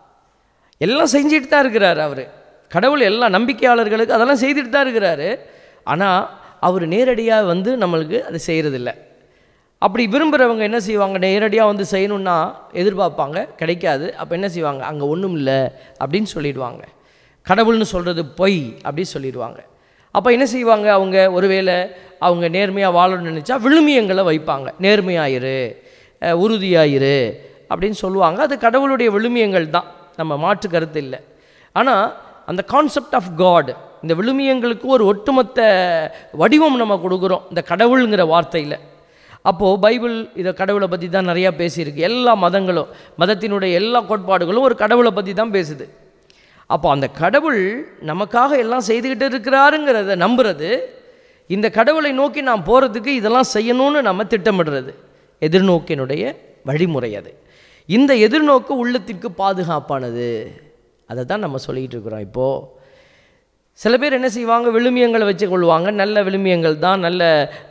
எல்லாம் செஞ்சுட்டு தான் இருக்கிறார் அவர் கடவுள் எல்லா நம்பிக்கையாளர்களுக்கு அதெல்லாம் செய்துட்டு தான் இருக்கிறாரு ஆனால் அவர் நேரடியாக வந்து நம்மளுக்கு அதை செய்கிறதில்ல அப்படி விரும்புகிறவங்க என்ன செய்வாங்க நேரடியாக வந்து செய்யணுன்னா எதிர்பார்ப்பாங்க கிடைக்காது அப்போ என்ன செய்வாங்க அங்கே ஒன்றும் இல்லை அப்படின்னு சொல்லிடுவாங்க கடவுள்னு சொல்கிறது பொய் அப்படின்னு சொல்லிடுவாங்க அப்போ என்ன செய்வாங்க அவங்க ஒருவேளை அவங்க நேர்மையாக வாழணும்னு நினச்சா விழுமியங்களை வைப்பாங்க நேர்மையாயிரு அஹ், உறுதியாயிரு அப்படின்னு சொல்லுவாங்க அது கடவுளுடைய விழுமியங்கள் தான் நம்ம மாற்று கருத்து இல்லை ஆனால் அந்த கான்செப்ட் ஆஃப் காட் இந்த விழுமியங்களுக்கு ஒரு ஒட்டுமொத்த வடிவம் நம்ம கொடுக்குறோம் இந்த கடவுளுங்கிற வார்த்தையில் அப்போது பைபிள் இதை கடவுளை பற்றி தான் நிறையா பேசியிருக்கு எல்லா மதங்களும் மதத்தினுடைய எல்லா கோட்பாடுகளும் ஒரு கடவுளை பற்றி தான் பேசுது அப்போ அந்த கடவுள் நமக்காக எல்லாம் செய்துக்கிட்டு இருக்கிறாருங்கிறத நம்புறது இந்த கடவுளை நோக்கி நாம் போகிறதுக்கு இதெல்லாம் செய்யணும்னு நம்ம திட்டமிடுறது எதிர்நோக்கினுடைய வழிமுறை அது இந்த எதிர்நோக்கு உள்ளத்திற்கு பாதுகாப்பானது அதை தான் நம்ம சொல்லிக்கிட்டு இருக்கிறோம் இப்போது சில பேர் என்ன செய்வாங்க விழுமியங்களை வச்சு கொள்வாங்க நல்ல விழுமியங்கள் தான் நல்ல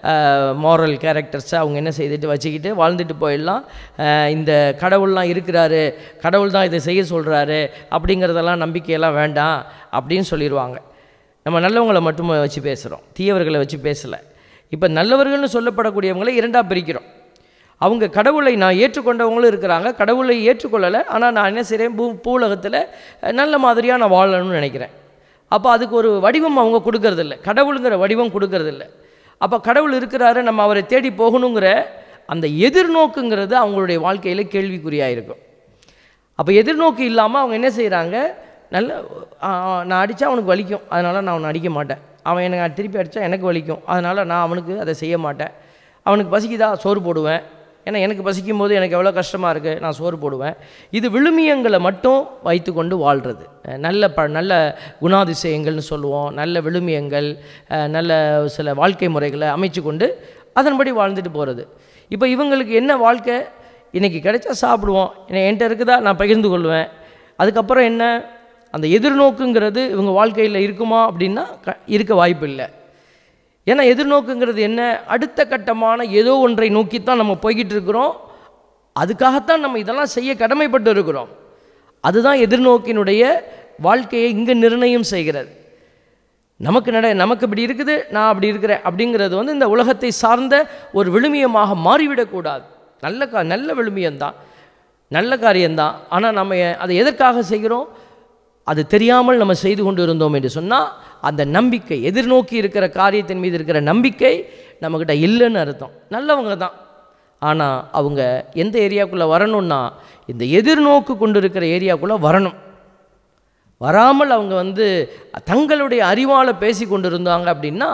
மாரல் கேரக்டர்ஸை அவங்க என்ன செய்துட்டு வச்சுக்கிட்டு வாழ்ந்துட்டு போயிடலாம் அஹ், இந்த கடவுள்லாம் இருக்கிறாரு கடவுள் தான் இதை செய்ய சொல்கிறாரு அப்படிங்கிறதெல்லாம் நம்பிக்கையெல்லாம் வேண்டாம் அப்படின்னு சொல்லிடுவாங்க நம்ம நல்லவங்களை மட்டும் வச்சு பேசுகிறோம் தீயவர்களை வச்சு பேசலை இப்போ நல்லவர்கள்னு சொல்லப்படக்கூடியவங்களை இரண்டாக பிரிக்கிறோம் அவங்க கடவுளை நான் ஏற்றுக்கொண்டவங்களும் இருக்கிறாங்க கடவுளை ஏற்றுக்கொள்ளலை ஆனால் நான் என்ன செய்கிறேன் பூ பூலகத்தில் நல்ல மாதிரியாக நான் வாழணும்னு நினைக்கிறேன் அப்போ அதுக்கு ஒரு வடிவம் அவங்க கொடுக்கறதில்ல கடவுளுங்கிற வடிவம் கொடுக்கறதில்ல அப்போ கடவுள் இருக்கிறாரு நம்ம அவரை தேடி போகணுங்கிற அந்த எதிர்நோக்குங்கிறது அவங்களுடைய வாழ்க்கையில் கேள்விக்குறியாக இருக்கும் அப்போ எதிர்நோக்கு இல்லாமல் அவங்க என்ன செய்கிறாங்க நல்ல ஆ, ஆ, நான் அடித்தா அவனுக்கு வலிக்கும் அதனால் நான் அவனை அடிக்க மாட்டேன் அவன் எனக்கு திருப்பி அடித்தா எனக்கு வலிக்கும் அதனால் நான் அவனுக்கு அதை செய்ய மாட்டேன் அவனுக்கு பசிக்குதா சோறு போடுவேன் ஏன்னா எனக்கு பசிக்கும் போது எனக்கு எவ்வளோ கஷ்டமாக இருக்குது நான் சோறு போடுவேன் இது விழுமியங்களை மட்டும் வைத்துக்கொண்டு வாழ்கிறது அஹ் நல்ல ப நல்ல குணாதிசயங்கள்னு சொல்லுவோம் நல்ல விழுமியங்கள் அஹ் நல்ல சில வாழ்க்கை முறைகளை அமைச்சு கொண்டு அதன்படி வாழ்ந்துட்டு போகிறது இப்போ இவங்களுக்கு என்ன வாழ்க்கை இன்றைக்கி கிடைச்சா சாப்பிடுவோம் என்ன என்கிட்ட இருக்குதா நான் பகிர்ந்து கொள்வேன் அதுக்கப்புறம் என்ன அந்த எதிர்நோக்குங்கிறது இவங்க வாழ்க்கையில் இருக்குமா அப்படின்னா க இருக்க வாய்ப்பு இல்லை ஏன்னா எதிர்நோக்குங்கிறது என்ன அடுத்த கட்டமான ஏதோ ஒன்றை நோக்கித்தான் நம்ம போய்கிட்டு இருக்கிறோம் அதுக்காகத்தான் நம்ம இதெல்லாம் செய்ய கடமைப்பட்டு இருக்கிறோம் அதுதான் எதிர்நோக்கினுடைய வாழ்க்கையை இங்கே நிர்ணயம் செய்கிறது நமக்கு நட நமக்கு இப்படி இருக்குது நான் அப்படி இருக்கிறேன் அப்படிங்கிறது வந்து இந்த உலகத்தை சார்ந்த ஒரு விழுமியமாக மாறிவிடக்கூடாது நல்ல கா நல்ல விழுமியம்தான் நல்ல காரியம்தான் ஆனால் நம்ம அதை எதற்காக செய்கிறோம் அது தெரியாமல் நம்ம செய்து கொண்டு இருந்தோம் என்று சொன்னால் அந்த நம்பிக்கை எதிர்நோக்கி இருக்கிற காரியத்தின் மீது இருக்கிற நம்பிக்கை நம்மக்கிட்ட இல்லைன்னு அர்த்தம் நல்லவங்க தான் ஆனால் அவங்க எந்த ஏரியாக்குள்ளே வரணும்னா இந்த எதிர்நோக்கு கொண்டு இருக்கிற ஏரியாக்குள்ளே வரணும் வராமல் அவங்க வந்து தங்களுடைய அறிவால் பேசி கொண்டு இருந்தாங்க அப்படின்னா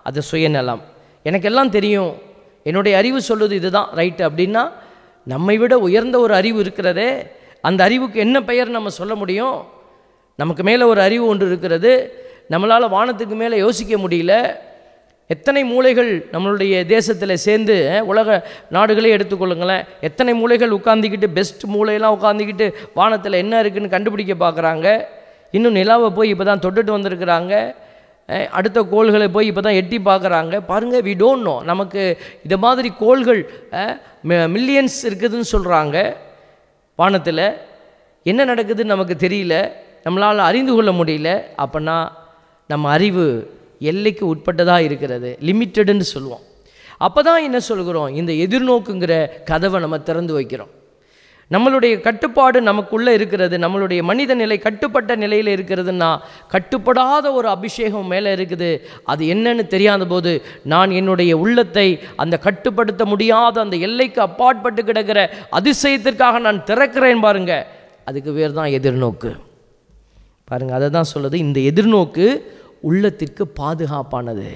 அது சுயநலம் எனக்கெல்லாம் தெரியும் என்னுடைய அறிவு சொல்லுது இதுதான் ரைட்டு அப்படின்னா நம்மை விட உயர்ந்த ஒரு அறிவு இருக்கிறதே அந்த அறிவுக்கு என்ன பெயர் நம்ம சொல்ல முடியும் நமக்கு மேலே ஒரு அறிவு ஒன்று இருக்கிறது நம்மளால் வானத்துக்கு மேலே யோசிக்க முடியல எத்தனை மூளைகள் நம்மளுடைய தேசத்தில் சேர்ந்து அஹ், உலக நாடுகளே எடுத்துக்கொள்ளுங்களேன் எத்தனை மூளைகள் உட்காந்துக்கிட்டு பெஸ்ட் மூளையெல்லாம் உட்காந்துக்கிட்டு வானத்தில் என்ன இருக்குன்னு கண்டுபிடிக்க பார்க்குறாங்க இன்னும் நிலாவை போய் இப்போ தான் தொட்டுட்டு வந்திருக்கிறாங்க அஹ், அடுத்த கோள்களை போய் இப்போ தான் எட்டி பார்க்குறாங்க பாருங்கள் வி டோன்ட் நோ நமக்கு இது மாதிரி கோள்கள் மில்லியன்ஸ் இருக்குதுன்னு சொல்கிறாங்க வானத்தில் என்ன நடக்குதுன்னு நமக்கு தெரியல நம்மளால் அறிந்து கொள்ள முடியல அப்போனா நம்ம அறிவு எல்லைக்கு உட்பட்டதாக இருக்கிறது லிமிட்டடுன்னு சொல்லுவோம் அப்போ தான் என்ன சொல்கிறோம் இந்த எதிர்நோக்குங்கிற கதவை நம்ம திறந்து வைக்கிறோம் நம்மளுடைய கட்டுப்பாடு நமக்குள்ளே இருக்கிறது நம்மளுடைய மனித நிலை கட்டுப்பட்ட நிலையில் இருக்கிறதுன்னா கட்டுப்படாத ஒரு அபிஷேகம் மேலே இருக்குது அது என்னன்னு தெரியாத போது நான் என்னுடைய உள்ளத்தை அந்த கட்டுப்படுத்த முடியாத அந்த எல்லைக்கு அப்பாற்பட்டு கிடக்கிற அதிசயத்திற்காக நான் திறக்கிறேன் பாருங்க அதுக்கு பேர் தான் எதிர்நோக்கு பாருங்க அதை தான் சொல்லுது இந்த எதிர்நோக்கு உள்ளத்திற்கு பாதுகாப்பானது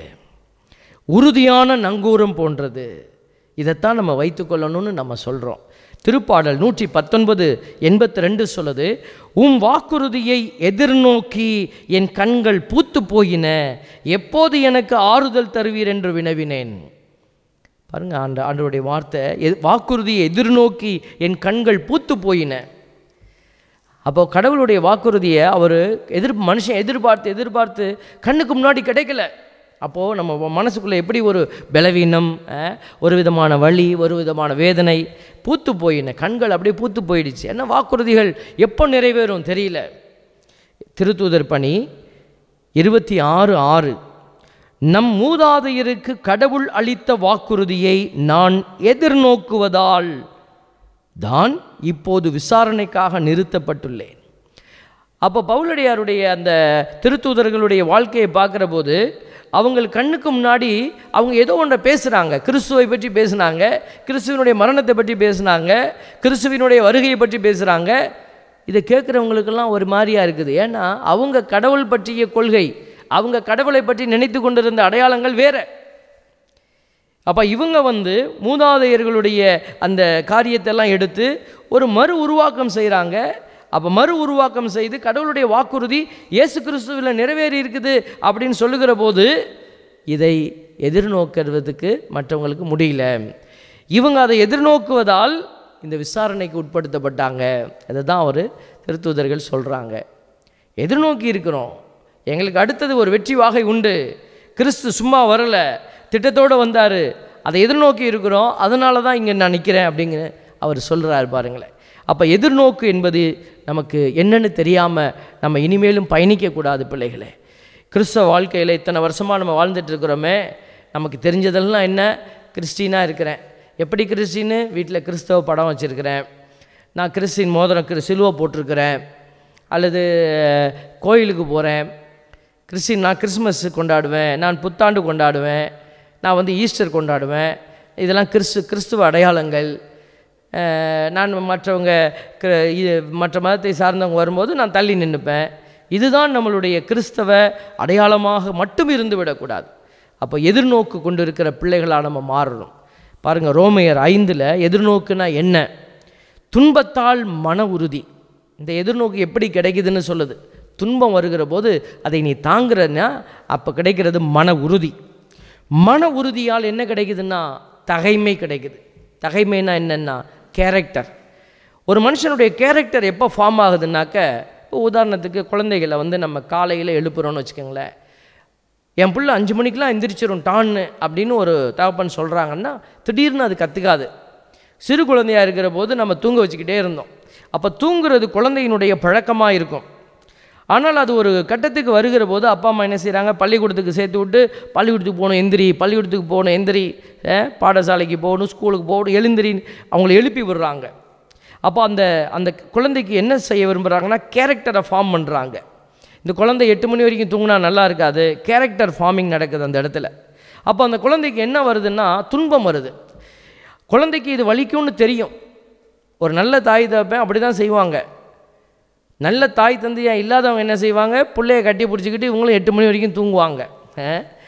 உறுதியான நங்கூரம் போன்றது இதைத்தான் நம்ம வைத்துக்கொள்ளணும்னு நம்ம சொல்கிறோம் திருப்பாடல் நூற்றி பத்தொன்பது எண்பத்தி ரெண்டு சொல்லுது உம் வாக்குறுதியை எதிர்நோக்கி என் கண்கள் பூத்து போயின எப்போது எனக்கு ஆறுதல் தருவீர் என்று வினவினேன் பாருங்க ஆண்ட ஆண்டவருடைய வார்த்தை எ- வாக்குறுதியை எதிர்நோக்கி என் கண்கள் பூத்து போயின அப்போ கடவுளுடைய வாக்குறுதியை அவர் எதிர் மனுஷன் எதிர்பார்த்து எதிர்பார்த்து கண்ணுக்கு முன்னாடி கிடைக்கல அப்போது நம்ம மனசுக்குள்ளே எப்படி ஒரு பலவீனம் அஹ், ஒரு விதமான வலி ஒரு விதமான வேதனை பூத்து போயின கண்கள் அப்படியே பூத்து போயிடுச்சு என்ன வாக்குறுதிகள் எப்போ நிறைவேறும் தெரியல திருத்தூதர் பணி இருபத்தி ஆறு ஆறு நம் மூதாதையருக்கு கடவுள் அளித்த வாக்குறுதியை நான் எதிர்நோக்குவதால் தான் இப்போது விசாரணைக்காக நிறுத்தப்பட்டுள்ளேன் அப்போ பவுலடியாருடைய அந்த திருத்தூதர்களுடைய வாழ்க்கையை பார்க்குற போது அவங்க கண்ணுக்கு முன்னாடி அவங்க ஏதோ ஒன்றை பேசுகிறாங்க கிறிஸ்துவை பற்றி பேசுனாங்க கிறிஸ்துவினுடைய மரணத்தை பற்றி பேசுனாங்க கிறிஸ்துவினுடைய வருகையை பற்றி பேசுகிறாங்க இதை கேட்குறவங்களுக்கெல்லாம் ஒரு மாதிரியாக இருக்குது ஏன்னா அவங்க கடவுள் பற்றிய கொள்கை அவங்க கடவுளை பற்றி நினைத்து கொண்டிருந்த அடையாளங்கள் வேறு அப்போ இவங்க வந்து மூதாதையர்களுடைய அந்த காரியத்தெல்லாம் எடுத்து ஒரு மறு உருவாக்கம் செய்கிறாங்க அப்போ மறு உருவாக்கம் செய்து கடவுளுடைய வாக்குறுதி இயேசு கிறிஸ்துவில் நிறைவேறி இருக்குது அப்படின்னு சொல்லுகிற போது இதை எதிர்நோக்கிறதுக்கு மற்றவங்களுக்கு முடியல இவங்க அதை எதிர்நோக்குவதால் இந்த விசாரணைக்கு உட்படுத்தப்பட்டாங்க அதை தான் அவர் திருத்தூதர்கள் சொல்கிறாங்க எதிர்நோக்கி இருக்கிறோம் எங்களுக்கு அடுத்தது ஒரு வெற்றி வாகை உண்டு கிறிஸ்து சும்மா வரல திட்டத்தோடு வந்தார் அதை எதிர்நோக்கி இருக்கிறோம் அதனால தான் இங்கே நான் நிற்கிறேன் அப்படிங்கிற அவர் சொல்கிறார் பாருங்களேன் அப்போ எதிர்நோக்கு என்பது நமக்கு என்னன்னு தெரியாமல் நம்ம இனிமேலும் பயணிக்கக்கூடாது பிள்ளைகளே கிறிஸ்தவ வாழ்க்கையில் இத்தனை வருஷமாக நம்ம வாழ்ந்துட்டு இருக்கிறோமே நமக்கு தெரிஞ்சதெல்லாம் என்ன கிறிஸ்டினாக இருக்கிறேன் எப்படி கிறிஸ்டின்னு வீட்டில் கிறிஸ்தவ படம் வச்சுருக்கிறேன் நான் கிறிஸ்டின் மோதிரம் கிறிஸ் சிலுவை போட்டிருக்கிறேன் அல்லது கோயிலுக்கு போகிறேன் கிறிஸ்டின் நான் கிறிஸ்மஸ் கொண்டாடுவேன் நான் புத்தாண்டு கொண்டாடுவேன் நான் வந்து ஈஸ்டர் கொண்டாடுவேன் இதெல்லாம் கிறிஸ்து கிறிஸ்துவ அடையாளங்கள் அஹ், நான் மற்றவங்க கிற- இது மற்ற மதத்தை சார்ந்தவங்க வரும்போது நான் தள்ளி நின்றுப்பேன் இதுதான் நம்மளுடைய கிறிஸ்தவ அடையாளமாக மட்டும் இருந்து விடக்கூடாது அப்போ எதிர்நோக்கு கொண்டு இருக்கிற பிள்ளைகளாக நம்ம மாறணும் பாருங்கள் ரோமையர் ஐந்தில் எதிர்நோக்குனா என்ன துன்பத்தால் மன உறுதி இந்த எதிர்நோக்கு எப்படி கிடைக்குதுன்னு சொல்லுது துன்பம் வருகிற போது அதை நீ தாங்குறன்னா அப்போ கிடைக்கிறது மன உறுதி மன உறுதியால் என்ன கிடைக்குதுன்னா தகைமை கிடைக்குது தகைமைனா என்னென்னா கேரக்டர் ஒரு மனுஷனுடைய கேரக்டர் எப்போ ஃபார்ம் ஆகுதுன்னாக்க இப்போ உதாரணத்துக்கு குழந்தைகளை வந்து நம்ம காலையில் எழுப்புறோன்னு வச்சுக்கோங்களேன் என் புள்ள அஞ்சு மணிக்கெலாம் எந்திரிச்சிரும் டான்னு அப்படின்னு ஒரு தகப்பன் சொல்கிறாங்கன்னா திடீர்னு அது கற்றுக்காது சிறு குழந்தையாக இருக்கிற போது நம்ம தூங்க வச்சுக்கிட்டே இருந்தோம் அப்போ தூங்குறது குழந்தையினுடைய பழக்கமாக இருக்கும் ஆனால் அது ஒரு கட்டத்துக்கு வருகிற போது அப்பா அம்மா என்ன செய்கிறாங்க பள்ளிக்கூடத்துக்கு சேர்த்து விட்டு பள்ளிக்கூடத்துக்கு போகணும் எந்திரி பள்ளிக்கூடத்துக்கு போகணும் எந்திரி அஹ், பாடசாலைக்கு போகணும் ஸ்கூலுக்கு போகணும் எழுந்திரின்னு அவங்கள எழுப்பி விடுறாங்க அப்போ அந்த அந்த குழந்தைக்கு என்ன செய்ய விரும்புகிறாங்கன்னா கேரக்டரை ஃபார்ம் பண்ணுறாங்க இந்த குழந்தை எட்டு மணி வரைக்கும் தூங்கினா நல்லா இருக்காது கேரக்டர் ஃபார்மிங் நடக்குது அந்த இடத்துல அப்போ அந்த குழந்தைக்கு என்ன வருதுன்னா துன்பம் வருது குழந்தைக்கு இது வலிக்கும்னு தெரியும் ஒரு நல்ல தாய் தகப்பன் அப்படி தான் செய்வாங்க நல்ல தாய் தந்தையா இல்லாதவங்க என்ன செய்வாங்க பிள்ளைய கட்டி பிடிச்சிக்கிட்டு இவங்களும் எட்டு மணி வரைக்கும் தூங்குவாங்க அஹ்.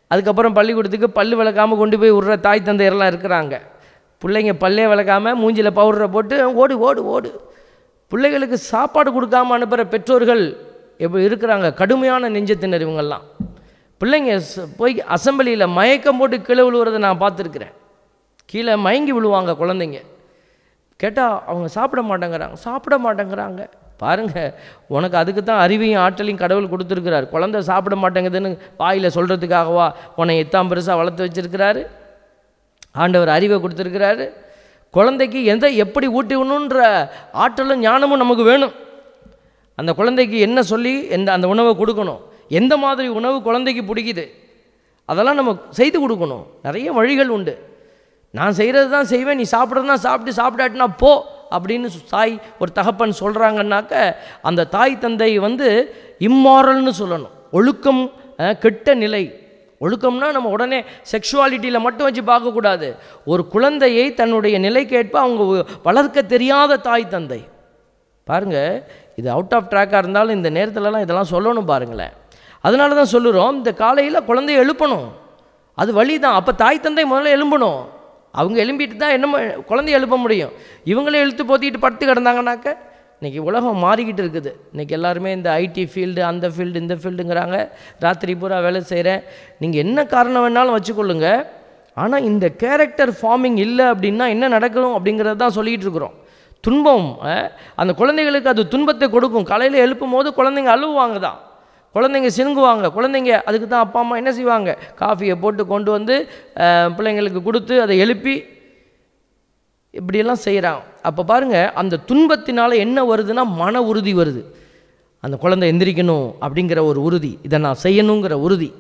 அதுக்கப்புறம் பள்ளிக்கூடத்துக்கு பல்லு விளக்காமல் கொண்டு போய் விடுற தாய் தந்தையரெல்லாம் இருக்கிறாங்க பிள்ளைங்க பல்லே விளக்காமல் மூஞ்சில் பவுடரை போட்டு ஓடு ஓடு ஓடு பிள்ளைகளுக்கு சாப்பாடு கொடுக்காம அனுப்புகிற பெற்றோர்கள் எப்படி இருக்கிறாங்க கடுமையான நெஞ்சத்தினர் இவங்கெல்லாம் பிள்ளைங்க ச- போய் அசம்பிளியில் மயக்கம் போட்டு கீழே விழுவுறதை நான் பார்த்துருக்குறேன் கீழே மயங்கி விழுவாங்க குழந்தைங்க கேட்டால் அவங்க சாப்பிட மாட்டேங்கிறாங்க சாப்பிட மாட்டேங்கிறாங்க பாருங்க உனக்கு அதுக்கு தான் அறிவையும் ஆற்றலையும் கடவுள் கொடுத்துருக்கிறார் குழந்தை சாப்பிட மாட்டேங்குதுன்னு வாயில் சொல்கிறதுக்காகவா உன்னை எத்தாம் பெருசாக வளர்த்து வச்சிருக்கிறாரு ஆண்டவர் அறிவை கொடுத்துருக்கிறாரு குழந்தைக்கு எந்த எப்படி ஊட்டிவிடணுன்ற ஆற்றலும் ஞானமும் நமக்கு வேணும் அந்த குழந்தைக்கு என்ன சொல்லி எந்த அந்த உணவை கொடுக்கணும் எந்த மாதிரி உணவு குழந்தைக்கு பிடிக்குது அதெல்லாம் நம்ம செய்து கொடுக்கணும் நிறைய வழிகள் உண்டு நான் செய்கிறது தான் செய்வேன் நீ சாப்பிட்றதுனா சாப்பிட்டு சாப்பிடாட்டினா போ அப்படின்னு சு- தாய் ஒரு தகப்பன் சொல்கிறாங்கன்னாக்க அந்த தாய் தந்தை வந்து இம்மாரல்னு சொல்லணும் ஒழுக்கம் அஹ், கெட்ட நிலை ஒழுக்கம்னா நம்ம உடனே செக்ஷுவாலிட்டியில் மட்டும் வச்சு பார்க்கக்கூடாது ஒரு குழந்தையை தன்னுடைய நிலைக்கேற்ப அவங்க வ- வளர்க்க தெரியாத தாய் தந்தை பாருங்க இது அவுட் ஆஃப் ட்ராக்காக இருந்தாலும் இந்த நேரத்துலலாம் இதெல்லாம் சொல்லணும் பாருங்களேன் அதனால தான் சொல்லுறோம் இந்த காலையில் குழந்தைய எழுப்பணும் அது வழி தான் அப்போ தாய் தந்தை முதல்ல எழும்பணும் அவங்க எழும்பிட்டு தான் என்ன ம- குழந்தைய எழுப்ப முடியும் இவங்களே இழுத்து போத்திட்டு படுத்து கிடந்தாங்கனாக்க இன்றைக்கி உலகம் மாறிக்கிட்டு இருக்குது இன்றைக்கி எல்லாருமே இந்த ஐடி ஃபீல்டு அந்த ஃபீல்டு இந்த ஃபீல்டுங்கிறாங்க ராத்திரி பூரா வேலை செய்கிறேன் நீங்கள் என்ன காரணம் வேணாலும் வச்சுக்கொள்ளுங்க ஆனால் இந்த கேரக்டர் ஃபார்மிங் இல்லை அப்படின்னா என்ன நடக்கணும் அப்படிங்கிறத தான் சொல்லிகிட்டு இருக்கிறோம் துன்பம் அஹ், அந்த குழந்தைகளுக்கு அது துன்பத்தை கொடுக்கும் காலையில் எழுப்பும் போது குழந்தைங்க அழுவாங்க தான் குழந்தைங்க சினுங்குவாங்க குழந்தைங்க அதுக்கு தான் அப்பா அம்மா என்ன செய்வாங்க காஃபியை போட்டு கொண்டு வந்து அஹ், பிள்ளைங்களுக்கு கொடுத்து அதை எழுப்பி இப்படியெல்லாம் செய்கிறாங்க அப்போ பாருங்கள் அந்த துன்பத்தினால என்ன வருதுன்னா மன உறுதி வருது அந்த குழந்தை எந்திரிக்கணும் அப்படிங்கிற ஒரு உறுதி இதை நான் செய்யணுங்கிற உறுதி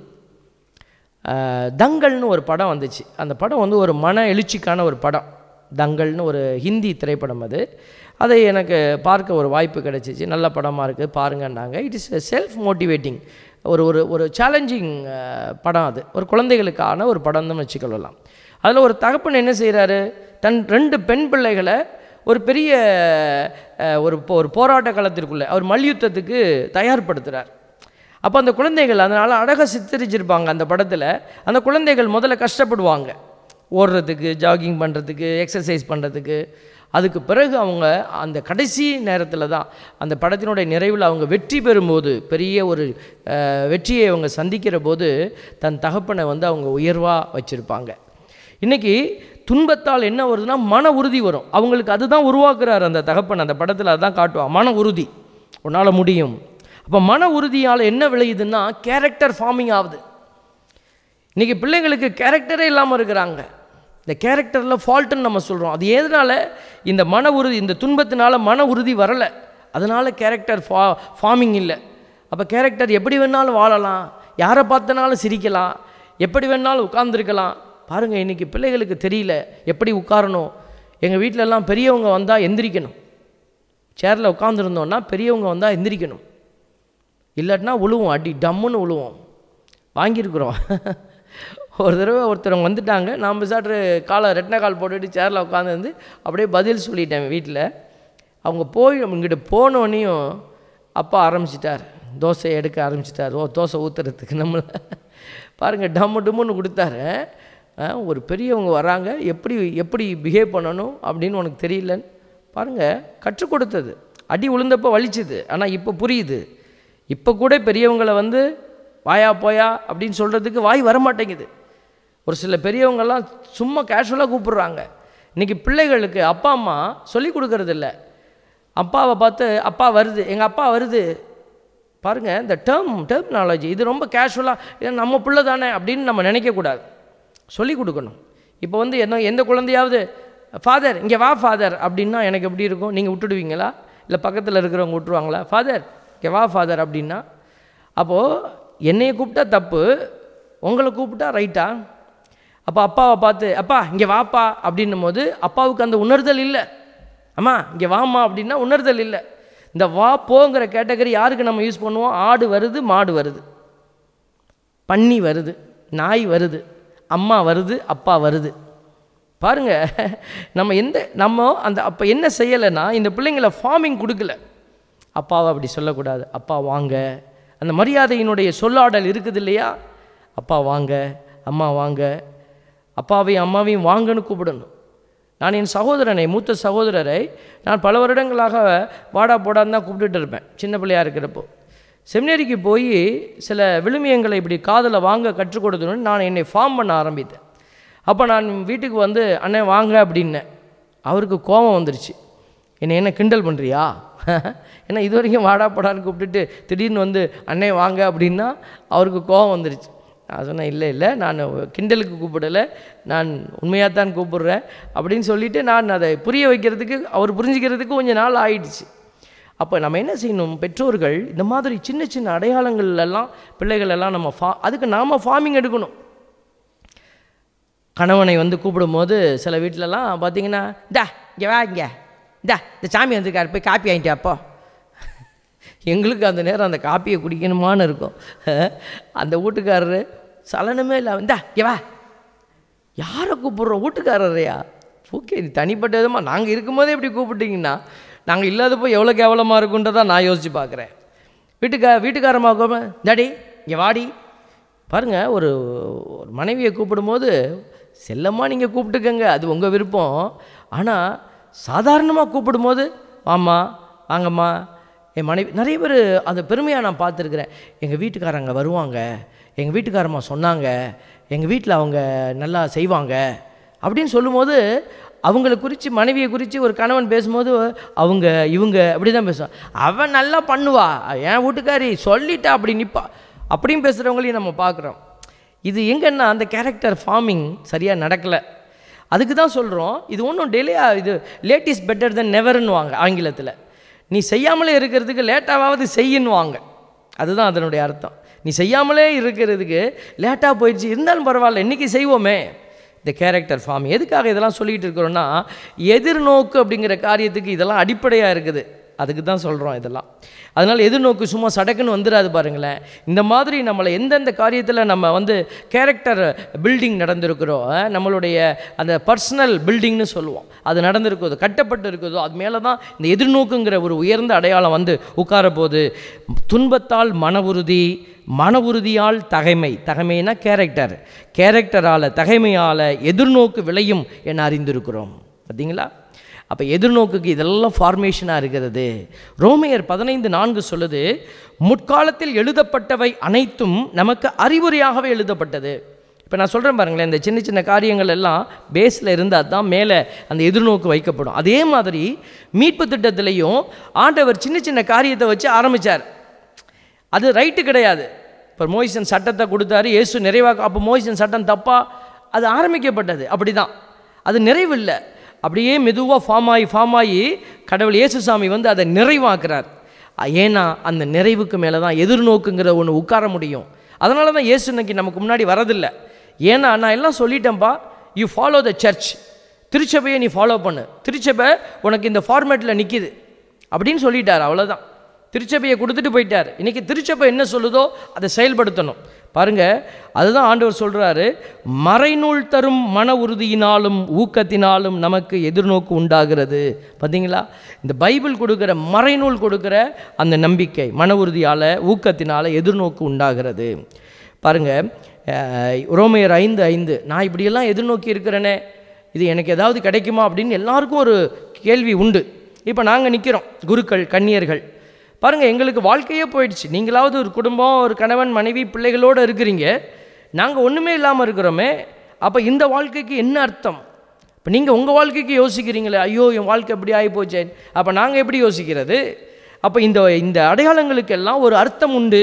அஹ், தங்கல்னு ஒரு படம் வந்துச்சு அந்த படம் வந்து ஒரு மன எழுச்சிக்கான ஒரு படம் தங்கல்னு ஒரு ஹிந்தி திரைப்படம் அது அதை எனக்கு பார்க்க ஒரு வாய்ப்பு கிடைச்சிச்சு நல்ல படமாக இருக்குது பாருங்கன்னாங்க இட் இஸ் செல்ஃப் மோட்டிவேட்டிங் ஒரு ஒரு ஒரு சேலஞ்சிங் படம் அது ஒரு குழந்தைகளுக்கான ஒரு படம் தான் வச்சுக்கொள்ளலாம் அதில் ஒரு தகப்பன் என்ன செய்கிறாரு தன் ரெண்டு பெண் பிள்ளைகளை ஒரு பெரிய அஹ், ஒரு போ- ஒரு போராட்ட காலத்திற்குள்ளே அவர் மல்யுத்தத்துக்கு தயார்படுத்துகிறார் அப்போ அந்த குழந்தைகள் அதனால் அழகாக சித்தரிச்சிருப்பாங்க அந்த படத்தில் அந்த குழந்தைகள் முதல்ல கஷ்டப்படுவாங்க ஓடுறதுக்கு ஜாகிங் பண்ணுறதுக்கு எக்ஸசைஸ் பண்ணுறதுக்கு அதுக்கு பிறகு அவங்க அந்த கடைசி நேரத்தில் தான் அந்த படத்தினுடைய நிறைவில் அவங்க வெற்றி பெறும்போது பெரிய ஒரு அஹ், வெற்றியை அவங்க சந்திக்கிற போது தன் தகப்பனை வந்து அவங்க உயர்வாக வச்சுருப்பாங்க இன்றைக்கி துன்பத்தால் என்ன வருதுன்னா மன உறுதி வரும் அவங்களுக்கு அதுதான் உருவாக்குறாரு அந்த தகப்பன் அந்த படத்தில் அதுதான் காட்டுவான் மன உறுதி உன்னால் முடியும் அப்போ மன உறுதியால் என்ன விளையுதுன்னா கேரக்டர் ஃபார்மிங் ஆகுது இன்றைக்கி பிள்ளைங்களுக்கு கேரக்டரே இல்லாமல் இருக்கிறாங்க இந்த கேரக்டரில் ஃபால்ட்டுன்னு நம்ம சொல்கிறோம் அது எதனால் இந்த மன உறுதி இந்த துன்பத்தினால மன உறுதி வரலை அதனால் கேரக்டர் ஃபா ஃபார்மிங் இல்லை அப்போ கேரக்டர் எப்படி வேணாலும் வாழலாம் யாரை பார்த்தனாலும் சிரிக்கலாம் எப்படி வேணாலும் உட்கார்ந்துருக்கலாம் பாருங்கள் இன்றைக்கி பிள்ளைகளுக்கு தெரியல எப்படி உட்காரணும் எங்கள் வீட்டிலலாம் பெரியவங்க வந்தால் எந்திரிக்கணும் சேரில் உட்காந்துருந்தோன்னா பெரியவங்க வந்தால் எந்திரிக்கணும் இல்லாட்டினா விழுவோம் அடி டம்முன்னு விழுவோம் வாங்கியிருக்கிறோம் ஒரு தடவை ஒருத்தர் வந்துட்டாங்க நான் பிசாட்டு காலை ரெட்டின கால் போட்டுட்டு சேரில் உட்காந்துருந்து அப்படியே பதில் சொல்லிட்டேன் வீட்டில் அவங்க போய் இங்கிட்ட போனோடனையும் அப்பா ஆரம்பிச்சிட்டார் தோசை எடுக்க ஆரம்பிச்சிட்டார் ஓ தோசை ஊற்றுறதுக்கு நம்மளை பாருங்கள் டம்மு டும்முன்னு கொடுத்தாரு அஹ், ஒரு பெரியவங்க வராங்க எப்படி எப்படி பிஹேவ் பண்ணணும் அப்படின்னு உனக்கு தெரியலன்னு பாருங்கள் கற்றுக் கொடுத்தது அடி விழுந்தப்போ வலிச்சுது ஆனால் இப்போ புரியுது இப்போ கூட பெரியவங்களை வந்து வாயா போயா அப்படின்னு சொல்கிறதுக்கு வாய் வர மாட்டேங்குது ஒரு சில பெரியவங்கெல்லாம் சும்மா கேஷுவலாக கூப்பிடுறாங்க இன்றைக்கி பிள்ளைகளுக்கு அப்பா அம்மா சொல்லி கொடுக்கறது இல்ல அப்பாவை பார்த்து அப்பா வருது எங்கள் அப்பா வருது பாருங்கள் இந்த டேர்ம் டெர்மினாலஜி இது ரொம்ப கேஷுவலாக நம்ம பிள்ளை தானே அப்படின்னு நம்ம நினைக்கக்கூடாது சொல்லி கொடுக்கணும் இப்போ வந்து என்ன எந்த குழந்தையாவது ஃபாதர் இங்கே வா ஃபாதர் அப்படின்னா எனக்கு எப்படி இருக்கும் நீங்கள் விட்டுடுவீங்களா இல்லை பக்கத்தில் இருக்கிறவங்க விட்டுருவாங்களா ஃபாதர் இங்கே வா ஃபாதர் அப்படின்னா அப்போது என்னையை கூப்பிட்டா தப்பு உங்களை கூப்பிட்டா ரைட்டா அப்போ அப்பாவை பார்த்து அப்பா இங்கே வாப்பா அப்படின்னும் போது அப்பாவுக்கு அந்த உணர்தல் இல்லை அம்மா இங்கே வாம்மா அப்படின்னா உணர்தல் இல்லை இந்த வா போங்கிற கேட்டகரி யாருக்கு நம்ம யூஸ் பண்ணுவோம் ஆடு வருது மாடு வருது பன்னி வருது நாய் வருது அம்மா வருது அப்பா வருது பாருங்க நம்ம எந்த நம்ம அந்த அப்போ என்ன செய்யலைன்னா இந்த பிள்ளைங்களை ஃபார்மிங் கொடுக்கல அப்பாவை அப்படி சொல்லக்கூடாது அப்பா வாங்க அந்த மரியாதையினுடைய சொல்லாடல் இருக்குது இல்லையா அப்பா வாங்க அம்மா வாங்க அப்பாவையும் அம்மாவையும் வாங்கன்னு கூப்பிடணும் நான் என் சகோதரனை மூத்த சகோதரரை நான் பல வருடங்களாக வாடா போடான்னு தான் கூப்பிட்டுட்டு இருப்பேன் சின்ன பிள்ளையா இருக்கிறப்போ செமினரிக்கு போய் சில விழுமியங்களை இப்படி காதில் வாங்க கற்றுக் கொடுத்தோன்னு நான் என்னை ஃபார்ம் பண்ண ஆரம்பித்தேன் அப்போ நான் வீட்டுக்கு வந்து அண்ணன் வாங்க அப்படின்னேன் அவருக்கு கோபம் வந்துருச்சு என்னை என்ன கிண்டல் பண்ணுறியா ஏன்னா இது வரைக்கும் வாடா போடான்னு கூப்பிட்டுட்டு திடீர்னு வந்து அண்ணே வாங்க அப்படின்னா அவருக்கு கோபம் வந்துருச்சு நான் சொன்னேன் இல்லை இல்லை நான் கிண்டலுக்கு கூப்பிடலை நான் உண்மையாக தான் கூப்பிடுறேன் அப்படின்னு சொல்லிட்டு நான் அதை புரிய வைக்கிறதுக்கு அவர் புரிஞ்சுக்கிறதுக்கு கொஞ்சம் நாள் ஆயிடுச்சு அப்போ நம்ம என்ன செய்யணும் பெற்றோர்கள் இந்த மாதிரி சின்ன சின்ன அடையாளங்கள் எல்லாம் பிள்ளைகள் எல்லாம் நம்ம ஃபா அதுக்கு நாம் ஃபார்மிங் எடுக்கணும் கணவனை வந்து கூப்பிடும்போது சில வீட்டிலலாம் பார்த்தீங்கன்னா இந்தா இங்கே வா இங்கே இந்தா இந்த சாமி வந்திருக்காரு போய் காப்பி வாங்கிட்டு அப்போ எங்களுக்கு அந்த நேரம் அந்த காப்பியை குடிக்கணுமான்னு இருக்கும் அந்த வீட்டுக்காரரு சலனமே இல்லை இந்தா இங்கே வா யாரை கூப்பிட்றோம் வீட்டுக்காரரையா ஓகே இது தனிப்பட்ட விதமாக நாங்கள் இருக்கும்போதே இப்படி கூப்பிட்டீங்கன்னா நாங்கள் இல்லாதப்போ எவ்வளோ கேவலமாக இருக்குன்றதை நான் யோசித்து பார்க்குறேன் வீட்டுக்கா வீட்டுக்காரமாக கூப்பிட டாடி இங்கே வாடி பாருங்கள் ஒரு ஒரு மனைவியை கூப்பிடும்போது செல்லமாக நீங்கள் கூப்பிட்டுக்கங்க அது உங்கள் விருப்பம் ஆனால் சாதாரணமாக கூப்பிடும்போது வாம்மா வாங்கம்மா என் மனைவி நிறைய பேர் அந்த பெருமையாக நான் பார்த்துருக்குறேன் எங்கள் வீட்டுக்காரங்க வருவாங்க எங்கள் வீட்டுக்காரம்மா சொன்னாங்க எங்கள் வீட்டில் அவங்க நல்லா செய்வாங்க அப்படின்னு சொல்லும்போது அவங்கள குறித்து மனைவியை குறித்து ஒரு கணவன் பேசும்போது அவங்க இவங்க அப்படி தான் பேசுவான் அவன் நல்லா பண்ணுவா என் வீட்டுக்காரி சொல்லிட்டா அப்படி நிற்பா அப்படியும் பேசுகிறவங்களையும் நம்ம பார்க்குறோம் இது எங்கன்னா அந்த கேரக்டர் ஃபார்மிங் சரியாக நடக்கலை அதுக்கு தான் சொல்கிறோம் இது ஒன்றும் டிலேயா இது லேட் இஸ் பெட்டர் தென் நெவர்னுவாங்க ஆங்கிலத்தில் நீ செய்யாமலே இருக்கிறதுக்கு லேட்டாவது செய்யின்னுவாங்க அதுதான் அதனுடைய அர்த்தம் நீ செய்யாமலே இருக்கிறதுக்கு லேட்டாக போயிடுச்சு இருந்தாலும் பரவாயில்ல இன்றைக்கி செய்வோமே இந்த கேரக்டர் ஃபார்ம் எதுக்காக இதெல்லாம் சொல்லிகிட்டு இருக்கிறோன்னா எதிர்நோக்கு அப்படிங்கிற காரியத்துக்கு இதெல்லாம் அடிப்படையாக இருக்குது அதுக்கு தான் சொல்கிறோம் இதெல்லாம் அதனால் எதிர்நோக்கு சும்மா சடக்குன்னு வந்துடாது பாருங்களேன் இந்த மாதிரி நம்மளை எந்தெந்த காரியத்தில் நம்ம வந்து கேரக்டர் பில்டிங் நடந்திருக்கிறோம் அஹ், நம்மளுடைய அந்த பர்சனல் பில்டிங்னு சொல்லுவோம் அது நடந்திருக்குதோ கட்டப்பட்டு இருக்குதோ அது மேலே தான் இந்த எதிர்நோக்குங்கிற ஒரு உயர்ந்த அடையாளம் வந்து உட்கார போது துன்பத்தால் மன உறுதி மன உறுதியால் தகைமை தகைமைனா கேரக்டர் கேரக்டரால் தகைமையால் எதிர்நோக்கு விளையும் என அறிந்திருக்கிறோம் பார்த்தீங்களா அப்போ எதிர்நோக்குக்கு இதெல்லாம் ஃபார்மேஷனாக இருக்கிறது ரோமையர் பதினைந்து நான்கு சொல்லுது முற்காலத்தில் எழுதப்பட்டவை அனைத்தும் நமக்கு அறிவுரையாகவே எழுதப்பட்டது இப்போ நான் சொல்கிறேன் பாருங்களேன் இந்த சின்ன சின்ன காரியங்கள் எல்லாம் பேஸில் இருந்தால் தான் மேலே அந்த எதிர்நோக்கு வைக்கப்படும் அதே மாதிரி மீட்பு திட்டத்திலையும் ஆண்டவர் சின்ன சின்ன காரியத்தை வச்சு ஆரம்பித்தார் அது ரைட்டு கிடையாது இப்போ மோயிசன் சட்டத்தை கொடுத்தாரு இயேசு நிறைவாக்க அப்போ மோயிசன் சட்டம் தப்பா அது ஆரம்பிக்கப்பட்டது அப்படி தான் அது நிறைவில்லை அப்படியே மெதுவாக ஃபார்ம் ஆகி ஃபார்ம் ஆகி கடவுள் இயேசுசாமி வந்து அதை நிறைவாக்குறார் அ- ஏன்னா அந்த நிறைவுக்கு மேலே தான் எதிர்நோக்குங்கிற ஒன்று உட்கார முடியும் அதனால தான் இயேசு இன்னைக்கு நமக்கு முன்னாடி வரதில்லை ஏன்னா நான் எல்லாம் சொல்லிட்டேன்ப்பா யூ ஃபாலோ த சர்ச் திருச்சபையை நீ ஃபாலோ பண்ணு திருச்சபை உனக்கு இந்த ஃபார்மேட்டில் நிற்கிது அப்படின்னு சொல்லிட்டார் அவ்வளோதான் திருச்சபையை கொடுத்துட்டு போயிட்டார் இன்றைக்கி திருச்சபை என்ன சொல்லுதோ அதை செயல்படுத்தணும் பாருங்க அதுதான் ஆண்டவர் சொல்கிறாரு மறைநூல் தரும் மன உறுதியினாலும் ஊக்கத்தினாலும் நமக்கு எதிர்நோக்கு உண்டாகிறது பார்த்தீங்களா இந்த பைபிள் கொடுக்குற மறைநூல் கொடுக்குற அந்த நம்பிக்கை மன உறுதியால் ஊக்கத்தினால் எதிர்நோக்கு உண்டாகிறது பாருங்க அஹ், ரோமையர் ஐந்து ஐந்து நான் இப்படியெல்லாம் எதிர்நோக்கி இருக்கிறேனே இது எனக்கு ஏதாவது கிடைக்குமா அப்படின்னு எல்லாருக்கும் ஒரு கேள்வி உண்டு இப்போ நாங்கள் நிற்கிறோம் குருக்கள் கன்னியர்கள் பாருங்கள் எங்களுக்கு வாழ்க்கையே போயிடுச்சு நீங்களாவது ஒரு குடும்பம் ஒரு கணவன் மனைவி பிள்ளைகளோடு இருக்கிறீங்க நாங்கள் ஒன்றுமே இல்லாமல் இருக்கிறோமே அப்போ இந்த வாழ்க்கைக்கு என்ன அர்த்தம் இப்போ நீங்கள் உங்கள் வாழ்க்கைக்கு யோசிக்கிறீங்களே ஐயோ என் வாழ்க்கை எப்படி ஆகி போச்சேன் அப்போ நாங்கள் எப்படி யோசிக்கிறது அப்போ இந்த இந்த அடையாளங்களுக்கெல்லாம் ஒரு அர்த்தம் உண்டு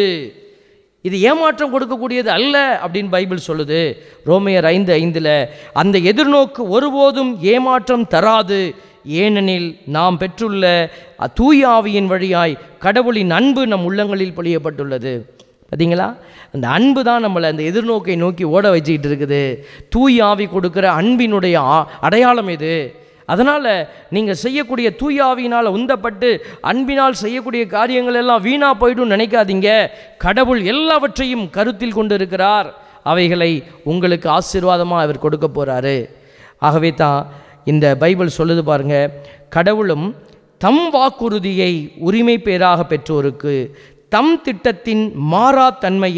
இது ஏமாற்றம் கொடுக்கக்கூடியது அல்ல அப்படின்னு பைபிள் சொல்லுது ரோமையர் ஐந்து ஐந்தில் அந்த எதிர்நோக்கு ஒருபோதும் ஏமாற்றம் தராது ஏனெனில் நாம் பெற்றுள்ள அ- தூய ஆவியின் வழியாய் கடவுளின் அன்பு நம் உள்ளங்களில் பொழியப்பட்டுள்ளது பார்த்தீங்களா அந்த அன்பு தான் நம்மளை அந்த எதிர்நோக்கை நோக்கி ஓட வச்சுக்கிட்டு இருக்குது தூய ஆவி கொடுக்குற அன்பினுடைய ஆ- அடையாளம் இது அதனால் நீங்கள் செய்யக்கூடிய தூய ஆவியினால் உந்தப்பட்டு அன்பினால் செய்யக்கூடிய காரியங்கள் எல்லாம் வீணாக போயிடும் நினைக்காதீங்க கடவுள் எல்லாவற்றையும் கருத்தில் கொண்டு இருக்கிறார் அவைகளை உங்களுக்கு ஆசீர்வாதமாக அவர் கொடுக்க போகிறாரு ஆகவே தான் இந்த பைபிள் சொல்லுது பாருங்க கடவுளும் தம் வாக்குறுதியை உரிமை பேராக பெற்றோருக்கு தம் திட்டத்தின் மாறா தன்மையை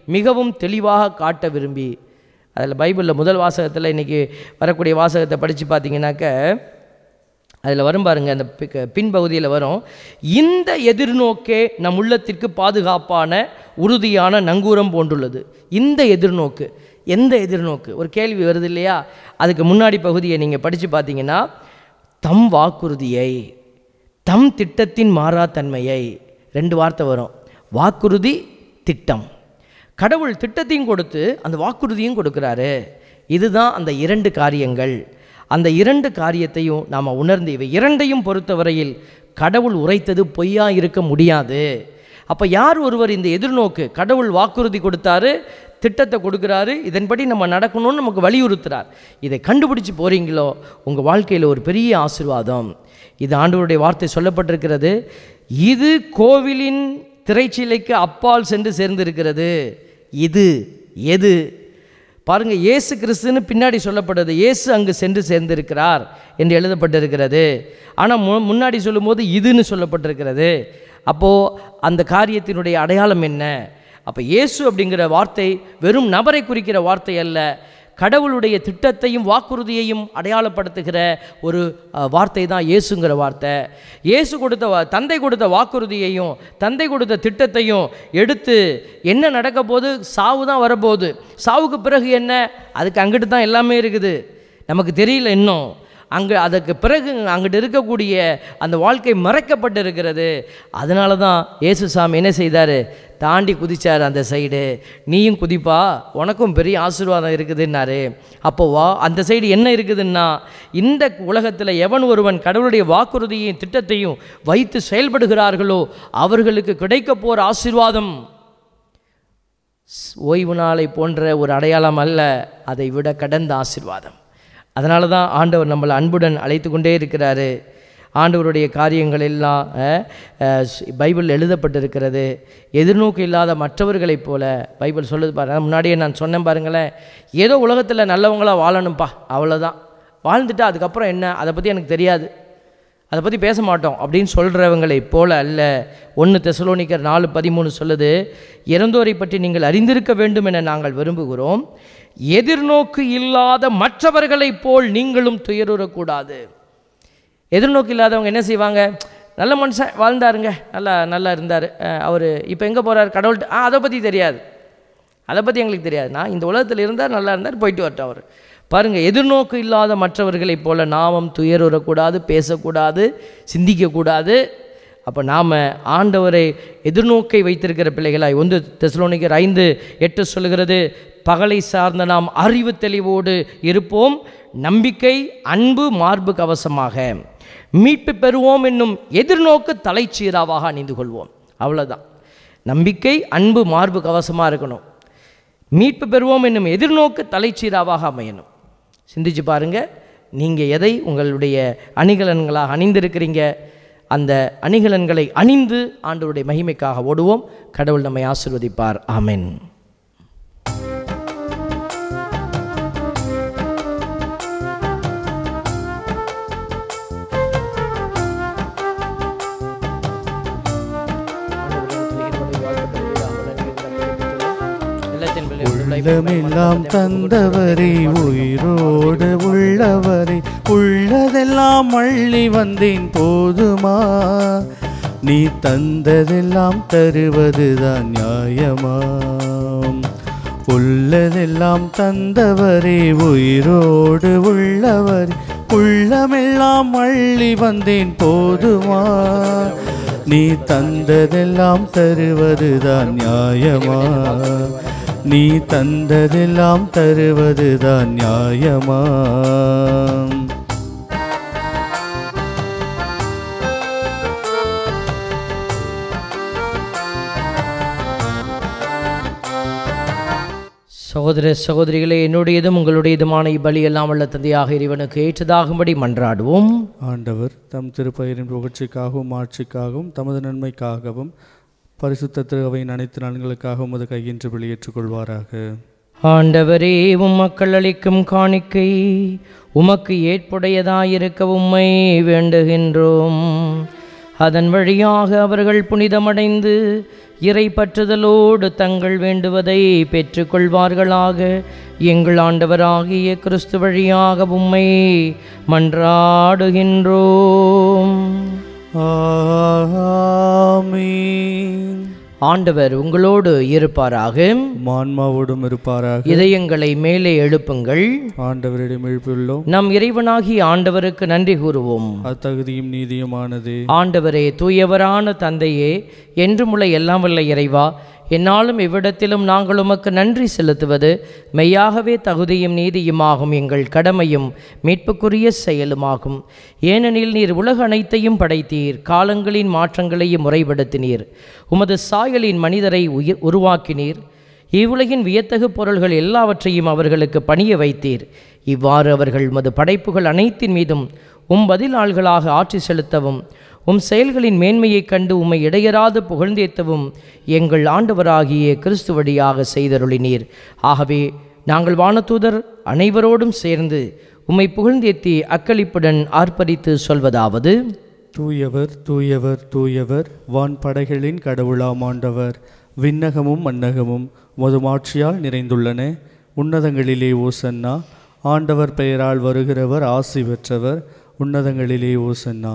மிகவும் தெளிவாக காட்ட விரும்பி அதில் பைபிளில் முதல் வாசகத்தில் இன்றைக்கி வரக்கூடிய வாசகத்தை படித்து பார்த்தீங்கன்னாக்க அதில் வரும் பாருங்க அந்த பிக்க- பின்பகுதியில் வரும் இந்த எதிர்நோக்கே நம் உள்ளத்திற்கு பாதுகாப்பான உறுதியான நங்கூரம் போன்றுள்ளது இந்த எதிர்நோக்கு எந்த எதிர்நோக்கு ஒரு கேள்வி வருது இல்லையா அதுக்கு முன்னாடி பகுதியை நீங்கள் படித்து பார்த்தீங்கன்னா தம் வாக்குறுதியை தம் திட்டத்தின் மாறாத்தன்மையை ரெண்டு வார்த்தை வரும் வாக்குறுதி திட்டம் கடவுள் திட்டத்தையும் கொடுத்து அந்த வாக்குறுதியும் கொடுக்குறாரு இதுதான் அந்த இரண்டு காரியங்கள் அந்த இரண்டு காரியத்தையும் நாம் உணர்ந்து இவை இரண்டையும் பொறுத்தவரையில் கடவுள் உரைத்தது பொய்யா இருக்க முடியாது அப்போ யார் ஒருவர் இந்த எதிர்நோக்கு கடவுள் வாக்குறுதி கொடுத்தாரு திட்டத்தை கொடுக்குறாரு இதன்படி நம்ம நடக்கணும்னு நமக்கு வலியுறுத்துறார் இதை கண்டுபிடிச்சு போறீங்களோ உங்கள் வாழ்க்கையில் ஒரு பெரிய ஆசீர்வாதம் இது ஆண்டவருடைய வார்த்தை சொல்லப்பட்டிருக்கிறது இது கோவிலின் திரைச்சீலைக்கு அப்பால் சென்று சேர்ந்திருக்கிறது இது எது பாருங்க இயேசு கிறிஸ்துன்னு பின்னாடி சொல்லப்படுது இயேசு அங்கு சென்று சேர்ந்திருக்கிறார் என்று எழுதப்பட்டிருக்கிறது ஆனால் மு முன்னாடி சொல்லும்போது இதுன்னு சொல்லப்பட்டிருக்கிறது அப்போது அந்த காரியத்தினுடைய அடையாளம் என்ன அப்போ இயேசு அப்படிங்கிற வார்த்தை வெறும் நபரை குறிக்கிற வார்த்தை அல்ல கடவுளுடைய திட்டத்தையும் வாக்குறுதியையும் அடையாளப்படுத்துகிற ஒரு அஹ், வார்த்தை தான் இயேசுங்கிற வார்த்தை இயேசு கொடுத்த வா- தந்தை கொடுத்த வாக்குறுதியையும் தந்தை கொடுத்த திட்டத்தையும் எடுத்து என்ன நடக்க போது சாவு தான் வரப்போகுது சாவுக்கு பிறகு என்ன அதுக்கு அங்கிட்டு தான் எல்லாமே இருக்குது நமக்கு தெரியல இன்னும் அங்கே அதுக்கு பிறகு அங்கிட்டு இருக்கக்கூடிய அந்த வாழ்க்கை மறைக்கப்பட்டு இருக்கிறது அதனால தான் இயேசு சாமி என்ன செய்தார் தாண்டி குதிச்சார் அந்த சைடு நீயும் குதிப்பா உனக்கும் பெரிய ஆசீர்வாதம் இருக்குதுன்னாரு அப்போ வா அந்த சைடு என்ன இருக்குதுன்னா இந்த உலகத்தில் எவன் ஒருவன் கடவுளுடைய வாக்குறுதியையும் திட்டத்தையும் வைத்து செயல்படுகிறார்களோ அவர்களுக்கு கிடைக்க போகிற ஆசீர்வாதம் ஸ்- ஓய்வு நாளை போன்ற ஒரு அடையாளம் அல்ல அதை விட கடந்த ஆசீர்வாதம் அதனால தான் ஆண்டவர் நம்மளை அன்புடன் அழைத்து கொண்டே இருக்கிறாரு ஆண்டவருடைய காரியங்கள் எல்லாம் அஹ், அஹ், ஸ்- பைபிள் எழுதப்பட்டிருக்கிறது எதிர்நோக்கு இல்லாத மற்றவர்களைப் போல பைபிள் சொல்லுது பாருங்க முன்னாடியே நான் சொன்னேன் பாருங்களேன் ஏதோ உலகத்தில் நல்லவங்களா வாழணும்ப்பா அவ்வளோதான் வாழ்ந்துட்டா அதுக்கப்புறம் என்ன அதை பற்றி எனக்கு தெரியாது அதை பற்றி பேச மாட்டோம் அப்படின்னு சொல்கிறவங்களை போல அல்ல ஒன்று தெசலோனிக்கர் நாலு பதிமூணு சொல்லுது இறந்தோரை பற்றி நீங்கள் அறிந்திருக்க வேண்டும் என நாங்கள் விரும்புகிறோம் எதிர்நோக்கு இல்லாத மற்றவர்களைப் போல் நீங்களும் துயருறக்கூடாது எதிர்நோக்கு இல்லாதவங்க என்ன செய்வாங்க நல்ல மனுஷன் வாழ்ந்தாருங்க நல்லா நல்லா இருந்தார் அவர் இப்போ எங்கே போகிறார் கடவுள்கிட்ட ஆ அதை பற்றி தெரியாது அதை பற்றி எங்களுக்கு தெரியாது நான் இந்த உலகத்தில் இருந்தார் நல்லா இருந்தார் போயிட்டு வரட்டும் அவர் பாருங்கள் எதிர்நோக்கு இல்லாத மற்றவர்களைப் போல நாமும் துயருறக்கூடாது பேசக்கூடாது சிந்திக்கக்கூடாது அப்போ நாம் ஆண்டவரை எதிர்நோக்கை வைத்திருக்கிற பிள்ளைகளாய் ஒன்று தெசலோனிக்கர் ஐந்து எட்டு சொல்லுகிறது பகலை சார்ந்த நாம் அறிவு தெளிவோடு இருப்போம் நம்பிக்கை அன்பு மார்பு கவசமாக மீட்பு பெறுவோம் என்னும் எதிர்நோக்கு தலைச்சீராவாக அணிந்து கொள்வோம் அவ்வளோதான் நம்பிக்கை அன்பு மார்பு கவசமாக இருக்கணும் மீட்பு பெறுவோம் என்னும் எதிர்நோக்கு தலைச்சீராவாக அமையணும் சிந்திச்சு பாருங்க நீங்கள் எதை உங்களுடைய அணிகலன்களாக அணிந்திருக்கிறீங்க அந்த அணிகலன்களை அணிந்து ஆண்டவருடைய மகிமைக்காக ஓடுவோம் கடவுள் நம்மை ஆசிர்வதிப்பார் ஆமென் உள்ளமெல்லாம் தந்தவரே உயிரோடு உள்ளவரே உள்ளதெல்லாம் அள்ளி வந்தேன் போதுமா நீ தந்ததெல்லாம் தருவதுதான் நியாயமாம் உள்ளதெல்லாம் தந்தவரே உயிரோடு உள்ளவரே உள்ளமெல்லாம் அள்ளி வந்தேன் போதுமா நீ தந்ததெல்லாம் தருவதுதான் நியாயமா நீ தந்ததெல்லாம் தருவதுதான் நியாயமா சகோதர சகோதரிகளே என்னுடையதும் உங்களுடையதுமான இப்பலி எல்லாம் உள்ள தந்தையாக இறைவனுக்கு ஏற்றதாகும்படி மன்றாடுவோம் ஆண்டவர் தம் திருப்பெயரின் புகழ்ச்சிக்காகவும் ஆட்சிக்காகவும் தமது நன்மைக்காகவும் பரிசுத்த திருவையின் அனைத்து நலன்களுக்காகவும் உமது கையின்று வெளியேற்றுக் கொள்வாராக ஆண்டவரே உம் மக்கள் அளிக்கும் காணிக்கை உமக்கு ஏற்புடையதாயிருக்க உம்மை வேண்டுகின்றோம் அதன் வழியாக அவர்கள் புனிதமடைந்து இறை பற்றுதலோடு தங்கள் வேண்டுவதை பெற்றுக்கொள்வார்களாக எங்கள் ஆண்டவராகிய கிறிஸ்து வழியாக உம்மை மன்றாடுகின்றோம் ஆமீன் ஆண்டவர் உங்களோடு இருப்பாராக மான்மாவோடும் இருப்பாராக இதயங்களை மேலே எழுப்புங்கள் ஆண்டவரிடம் எழுப்பியுள்ளோம் நம் இறைவனாகிய ஆண்டவருக்கு நன்றி கூறுவோம் அத்தகுதியும் நீதியுமானது ஆண்டவரே தூயவரான தந்தையே என்றுமுள்ள எல்லாம் வல்ல இறைவா என்னாலும் இவ்விடத்திலும் நாங்கள் உமக்கு நன்றி செலுத்துவது மெய்யாகவே தகுதியும் நீதியுமாகும் எங்கள் கடமையும் மீட்புக்குரிய செயலுமாகும் ஏனெனில் நீர் உலக அனைத்தையும் படைத்தீர் காலங்களின் மாற்றங்களையும் முறைப்படுத்தினீர் உமது சாயலின் மனிதரை உயிர் உருவாக்கினீர் இவ்வுலகின் வியத்தகு பொருள்கள் எல்லாவற்றையும் அவர்களுக்கு பணிய வைத்தீர் இவ்வாறு அவர்கள் உமது படைப்புகள் அனைத்தின் மீதும் உம் பதிலாள்களாக ஆட்சி செலுத்தவும் உம் செயல்களின் மேன்மையைக் கண்டு உம்மை இடையராது புகழ்ந்தேத்தவும் எங்கள் ஆண்டவராகிய கிறிஸ்து வழியாக செய்தருளினீர் ஆகவே நாங்கள் வானதூதர் அனைவரோடும் சேர்ந்து உம்மை புகழ்ந்தேத்தி அக்களிப்புடன் ஆர்ப்பரித்து சொல்வதாவது தூயவர் தூயவர் தூயவர் வான் படைகளின் கடவுளாமாண்டவர் விண்ணகமும் மன்னகமும் மதுமாட்சியால் நிறைந்துள்ளன உன்னதங்களிலே ஓசன்னா ஆண்டவர் பெயரால் வருகிறவர் ஆசி பெற்றவர் உன்னதங்களிலே ஓசன்னா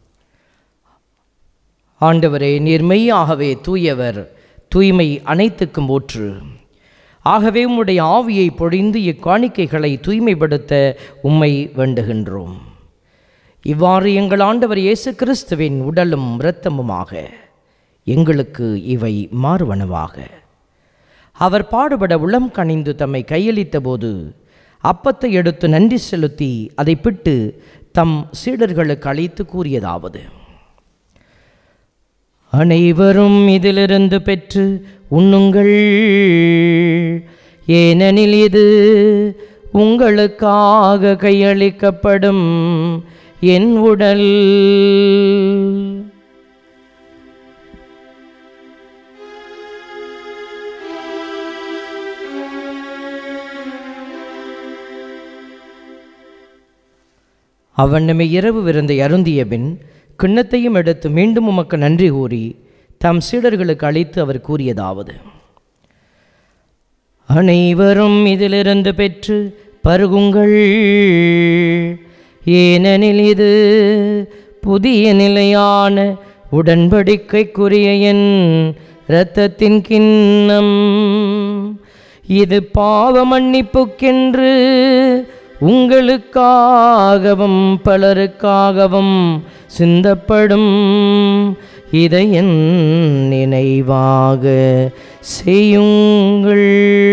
ஆண்டவரே நீர் மெய்யாகவே தூயவர் தூய்மை அனைத்துக்கும் ஊற்று ஆகவே உம்முடைய ஆவியை பொழிந்து இக்காணிக்கைகளை தூய்மைப்படுத்த உம்மை வேண்டுகின்றோம் இவ்வாறு எங்கள் ஆண்டவர் இயேசு கிறிஸ்துவின் உடலும் இரத்தமுமாக எங்களுக்கு இவை மாறுவனவாக அவர் பாடுபட உளம் கனிந்து தம்மை கையளித்த போது அப்பத்தை எடுத்து நன்றி செலுத்தி அதை பிட்டு தம் சீடர்களுக்கு அழைத்து கூறியதாவது அனைவரும் இதிலிருந்து பெற்று உண்ணுங்கள் ஏனெனில் இது உங்களுக்காக கையளிக்கப்படும் என் உடல் அவனமை இரவு விருந்தை அருந்திய பின் கிண்ணத்தையும் எடுத்து மீண்டும் உமக்கு நன்றி கூறி தம் சீடர்களுக்கு அழைத்து அவர் கூறியதாவது அனைவரும் இதிலிருந்து பெற்று பருகுங்கள் ஏனெனில் இது புதிய நிலையான உடன்படிக்கைக்குரிய என் இரத்தத்தின் கிண்ணம் இது பாவ மன்னிப்புக்கென்று உங்களுக்காகவும் பலருக்காகவும் சிந்தப்படும் இதை என் நினைவாக செய்யுங்கள்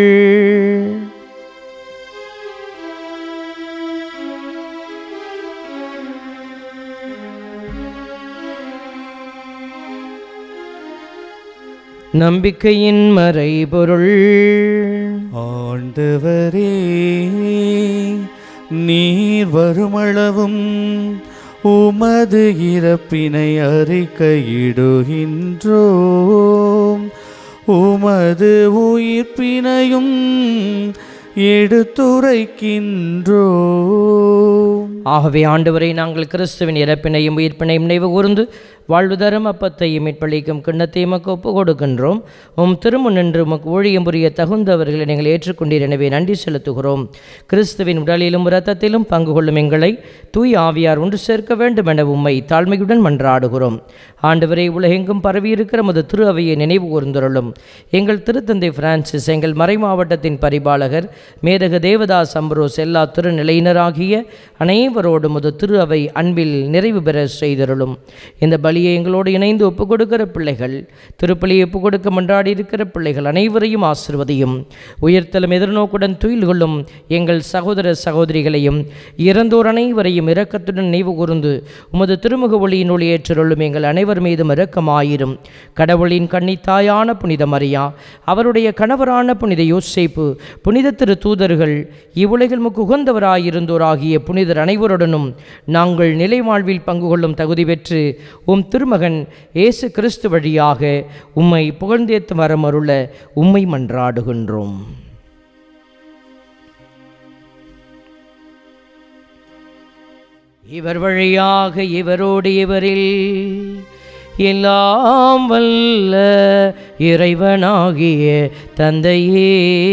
நம்பிக்கையின் மறைபொருள் ஆண்டவரே நீர் வருமளவும் உமது இறப்பினை அறிக்கையிடுகின்றோம் உமது உயிர்ப்பினையும் எடுத்துரைக்கின்றோம் ஆகவே ஆண்டவரை நாங்கள் கிறிஸ்துவின் இறப்பினையும் உயிர்ப்பினையும் நினைவு கூர்ந்து வாழ்வு தரும் அப்பத்தையும் மீட்பளிக்கும் கிண்ணத்தையும் உமக்கு ஒப்பு கொடுக்கின்றோம் உம் திரும்ப நின்று உமக்கு ஊழியம் புரிய தகுந்தவர்களை நீங்கள் ஏற்றுக்கொண்டீர் எனவே நன்றி செலுத்துகிறோம் கிறிஸ்துவின் உடலிலும் இரத்தத்திலும் பங்கு கொள்ளும் எங்களை தூய் ஆவியார் ஒன்று சேர்க்க வேண்டும் என உம்மை தாழ்மையுடன் மன்றாடுகிறோம் ஆண்டவரை உலகெங்கும் பரவியிருக்கிற மது திரு அவையை நினைவு கூர்ந்துள்ளோம் எங்கள் திருத்தந்தை பிரான்சிஸ் எங்கள் மறை மாவட்டத்தின் பரிபாலகர் மேதக தேவதாஸ் அம்ரோஸ் எல்லா திருநிலையினராகிய அனைவரோடு முது திரு அவை அன்பில் நிறைவு பெற செய்தருளும் இந்த பலியை எங்களோடு இணைந்து ஒப்புக் கொடுக்கிற பிள்ளைகள் திருப்பலியை ஒப்புக் கொடுக்க மன்றாடி இருக்கிற பிள்ளைகள் அனைவரையும் ஆசிர்வதியும் உயர்த்தலும் எதிர்நோக்குடன் துயில் கொள்ளும் எங்கள் சகோதர சகோதரிகளையும் இறந்தோர் அனைவரையும் இரக்கத்துடன் நினைவு கூர்ந்து உமது திருமுக ஒளியின் ஒளி ஏற்றருளும் எங்கள் அனைவர் மீதும் இரக்கமாயிரும் கடவுளின் கன்னித்தாயான புனித மரியா அவருடைய கணவரான புனித யோசேப்பு புனித திரு தூதர்கள் இவ்வுலகில் முக்கு உகந்தவராயிருந்தோராகிய புனிதர் அனைவருடனும் நாங்கள் நிலை வாழ்வில் பங்கு கொள்ளும் தகுதி பெற்று உம் திருமகன் இயேசு கிறிஸ்து வழியாக உம்மை புகழ்ந்தேத்து வரமருள உம்மை மன்றாடுகின்றோம் இவர் வழியாக இவரோடு இவரில் எல்லாம் வல்ல இறைவனாகிய தந்தையே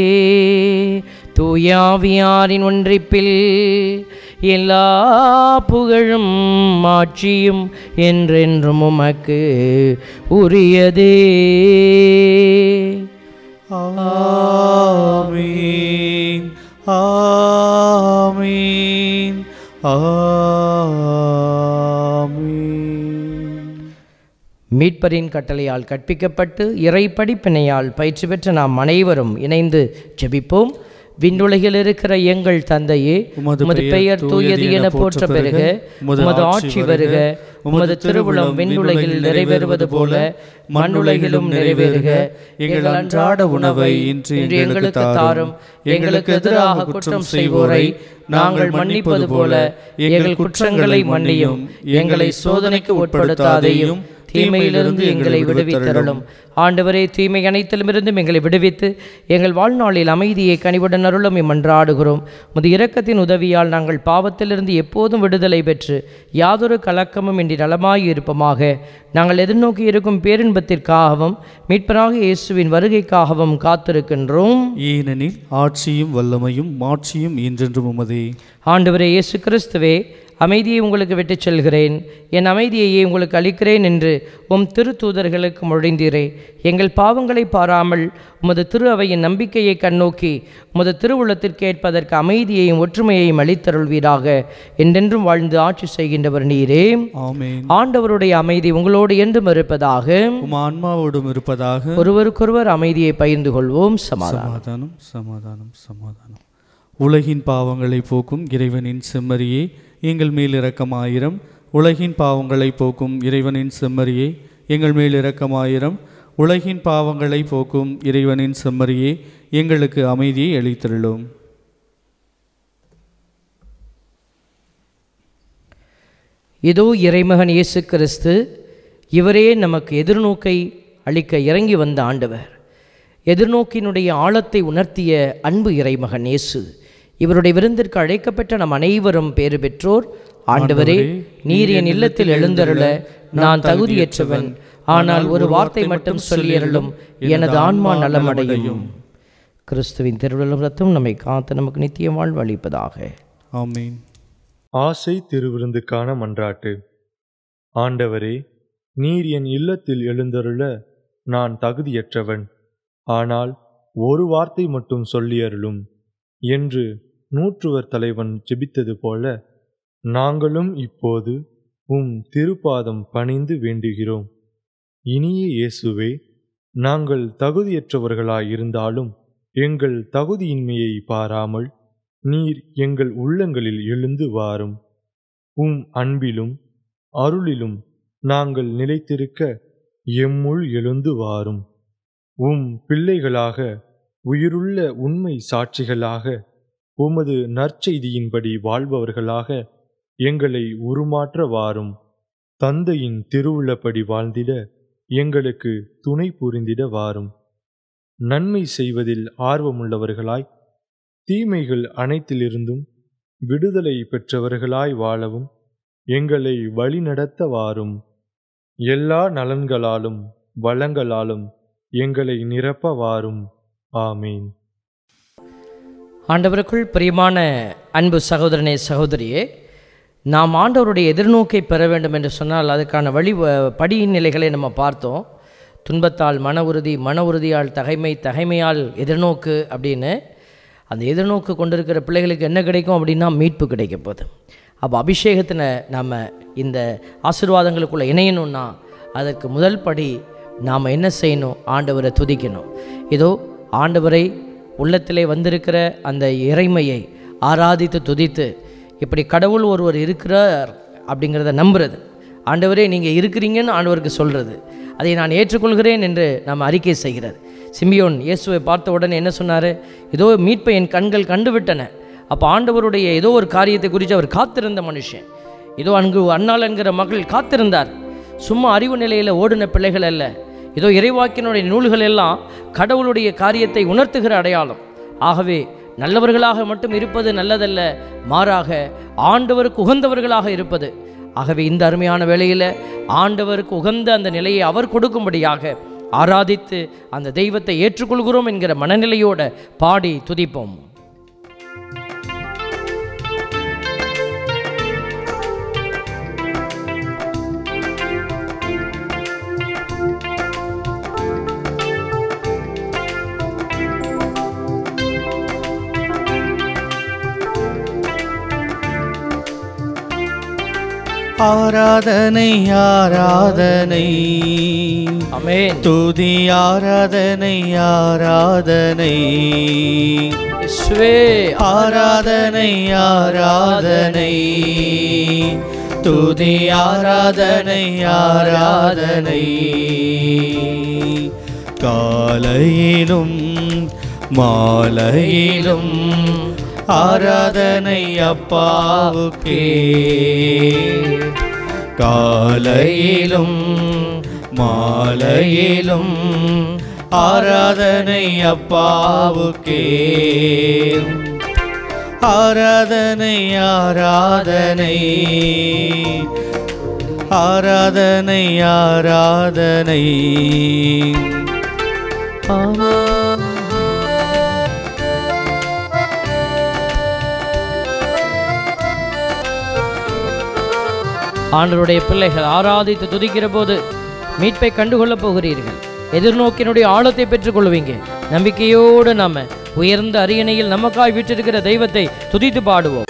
தூயாவியாரின் ஒன்றிப்பில் எல்லா புகழும் ஆட்சியும் என்றென்றும் உமக்கு உரியதே ஆமீன் ஆமீன் ஆமீன் மீட்பரின் கட்டளையால் கற்பிக்கப்பட்டு இறை படிப்பினையால் பயிற்சி பெற்ற நாம் அனைவரும் இணைந்து ஜெபிப்போம் விண்ணுலகில் இருக்கிற எங்கள் தந்தையே உமது உமது பெயர் தூயது என போற்ற பெருக உமது ஆட்சி வருக உமது திருவுளம் விண்ணுலகில் நிறைவேறுவது போல மண்ணுலகிலும் நிறைவேறுக எங்கள் அன்றாட உணவை இன்று எங்களுக்கு தாரும் எங்களுக்கு எதிராக குற்றம் செய்வோரை நாங்கள் மன்னிப்பது போல எங்கள் குற்றங்களை மன்னியும் எங்களை சோதனைக்கு உட்படுத்தாதேயும் தீமையிலிருந்து எங்களை விடுவித்தருளும் ஆண்டவரே தீமை அனைத்திலுமிருந்தும் எங்களை விடுவித்து எங்கள் வாழ்நாளில் அமைதியை கனிவுடன் அருளும் இம்மன்றாடுகிறோம் முது இரக்கத்தின் உதவியால் நாங்கள் பாவத்திலிருந்து எப்போதும் விடுதலை பெற்று யாதொரு கலக்கமும் இன்றி நலமாய் இருப்போமாக நாங்கள் எதிர்நோக்கி இருக்கும் பேரின்பத்திற்காகவும் மீட்பராக இயேசுவின் வருகைக்காகவும் காத்திருக்கின்றோம் ஏனெனில் ஆட்சியும் வல்லமையும் மாட்சியும் என்றென்றும் உமதே ஆண்டவரே இயேசு கிறிஸ்துவே அமைதியை உங்களுக்கு விட்டுச் செல்கிறேன் என் அமைதியையே உங்களுக்கு அளிக்கிறேன் என்று உம் திருத்தூதர்களுக்கு மொழிந்தீரே எங்கள் பாவங்களை பாராமல் உமது திரு அவையின் நம்பிக்கையை கண்ணோக்கி உமது திருவுள்ளத்திற்கு ஏற்பதற்கு அமைதியையும் ஒற்றுமையையும் அளித்தருள்வீராக என்றென்றும் வாழ்ந்து ஆட்சி செய்கின்றவர் நீரே ஆமேன் ஆண்டவருடைய அமைதி உங்களோடு என்றும் இருப்பதாக உம் ஆன்மாவோடும் இருப்பதாக ஒருவருக்கொருவர் அமைதியை பகிர்ந்து கொள்வோம் சமாதானம் சமாதானம் சமாதானம் சமாதானம் உலகின் பாவங்களை போக்கும் இறைவனின் செம்மறியே எங்கள் மேல் இரக்கமாயிரம் உலகின் பாவங்களை போக்கும் இறைவனின் செம்மறியே எங்கள் மேல் இரக்கமாயிரம் உலகின் பாவங்களை போக்கும் இறைவனின் செம்மறியே எங்களுக்கு அமைதியை அளித்தருளும் இதோ இறைமகன் இயேசு கிறிஸ்து இவரே நமக்கு எதிர்நோக்கை அளிக்க இறங்கி வந்த ஆண்டவர் எதிர்நோக்கினுடைய ஆழத்தை உணர்த்திய அன்பு இறைமகன் இயேசு இவருடைய விருந்திற்கு அழைக்கப்பட்ட நம் அனைவரும் பேறு பெற்றோர் ஆண்டவரே நீர் என் இல்லத்தில் எழுந்தருள நான் தகுதியற்றவன் ஆனால் ஒரு வார்த்தை மட்டும் சொல்லியருளும் எனது ஆன்மா நலமடையும் கிறிஸ்துவின் திருவிழம் ரத்தம் நம்மை காத்து நமக்கு நித்திய வாழ்வு அளிப்பதாக ஆமீன் ஆசை திருவிருந்துக்கான மன்றாட்டு ஆண்டவரே நீர் என் இல்லத்தில் எழுந்தருள நான் தகுதியற்றவன் ஆனால் ஒரு வார்த்தை மட்டும் சொல்லியருளும் என்று நூற்றுவர் தலைவன் ஜெபித்தது போல நாங்களும் இப்போது உம் திருப்பாதம் பணிந்து வேண்டுகிறோம் இனிய இயேசுவே நாங்கள் தகுதியற்றவர்களாயிருந்தாலும் எங்கள் தகுதியின்மையை பாராமல் நீர் எங்கள் உள்ளங்களில் எழுந்து வாரும் உம் அன்பிலும் அருளிலும் நாங்கள் நிலைத்திருக்க எம்முள் எழுந்து வாரும் உம் பிள்ளைகளாக உயிருள்ள உண்மை சாட்சிகளாக உமது நற்செய்தியின்படி வாழ்பவர்களாக எங்களை உருமாற்ற வாரும் தந்தையின் திருவுள்ளப்படி வாழ்ந்திட எங்களுக்கு துணை புரிந்திட வாரும் நன்மை செய்வதில் ஆர்வமுள்ளவர்களாய் தீமைகள் அனைத்திலிருந்தும் விடுதலை பெற்றவர்களாய் வாழவும் எங்களை வழிநடத்த வாரும் எல்லா நலன்களாலும் வளங்களாலும் எங்களை நிரப்ப வாரும் ஆமீன் ஆண்டவருக்குள் பிரியமான அன்பு சகோதரனே சகோதரியே நாம் ஆண்டவருடைய எதிர்நோக்கை பெற வேண்டும் என்று சொன்னால் அதுக்கான வழி வ- படியின் நிலைகளை நம்ம பார்த்தோம் துன்பத்தால் மன உறுதி மன உறுதியால் தகைமை தகைமையால் எதிர்நோக்கு அப்படின்னு அந்த எதிர்நோக்கு கொண்டிருக்கிற பிள்ளைகளுக்கு என்ன கிடைக்கும் அப்படின்னா மீட்பு கிடைக்க போகுது அப்போ அபிஷேகத்தில் நாம் இந்த ஆசீர்வாதங்களுக்குள்ளே இணையணும்னா அதற்கு முதல் படி நாம் என்ன செய்யணும் ஆண்டவரை துதிக்கணும் இதோ ஆண்டவரை உள்ளத்திலே வந்திருக்கிற அந்த இறைமையை ஆராதித்து துதித்து இப்படி கடவுள் ஒருவர் இருக்கிறார் அப்படிங்கிறத நம்புறது ஆண்டவரே நீங்கள் இருக்கிறீங்கன்னு ஆண்டவருக்கு சொல்கிறது அதை நான் ஏற்றுக்கொள்கிறேன் என்று நாம் அறிக்கை செய்கிறது சிம்பியோன் இயேசுவை பார்த்த உடனே என்ன சொன்னார் ஏதோ மீட்பை என் கண்கள் கண்டுவிட்டன அப்போ ஆண்டவருடைய ஏதோ ஒரு காரியத்தை குறித்து அவர் காத்திருந்த மனுஷன் இதோ அங்கு அண்ணாள் என்கிற மகள் காத்திருந்தார் சும்மா அறிவு நிலையில் ஓடின பிள்ளைகள் அல்ல இதோ இறைவாக்கினுடைய நூல்கள் எல்லாம் கடவுளுடைய காரியத்தை உணர்த்துகிற அடையாளம் ஆகவே நல்லவர்களாக மட்டும் இருப்பது நல்லதல்ல மாறாக ஆண்டவருக்கு உகந்தவர்களாக இருப்பது ஆகவே இந்த அருமையான வேளையில் ஆண்டவருக்கு உகந்த அந்த நிலையை அவர் கொடுக்கும்படியாக ஆராதித்து அந்த தெய்வத்தை ஏற்றுக்கொள்கிறோம் என்கிற மனநிலையோட பாடி துதிப்போம் ஆராதனை ஆராதனை அமேன் துதி ஆராதனை ஆராதனை இயேசுவே ஆராதனை ஆராதனை துதி ஆராதனை ஆராதனை காலையிலும் மாலையிலும் ஆராதனை அப்பாவுக்கே காலையிலும் மாலையிலும் ஆராதனை அப்பாவுக்கே ஆராதனை ஆராதனை ஆராதனை ஆராதனை ஆண்டவருடைய பிள்ளைகள் ஆராதித்து துதிக்கிற போது மீட்பை கண்டுகொள்ளப் போகிறீர்கள் எதிர்நோக்கினுடைய ஆழத்தை பெற்றுக்கொள்வீங்க நம்பிக்கையோடு நாம உயர்ந்த அரியணையில் நமக்காய் விட்டிருக்கிற தெய்வத்தை துதித்து பாடுவோம்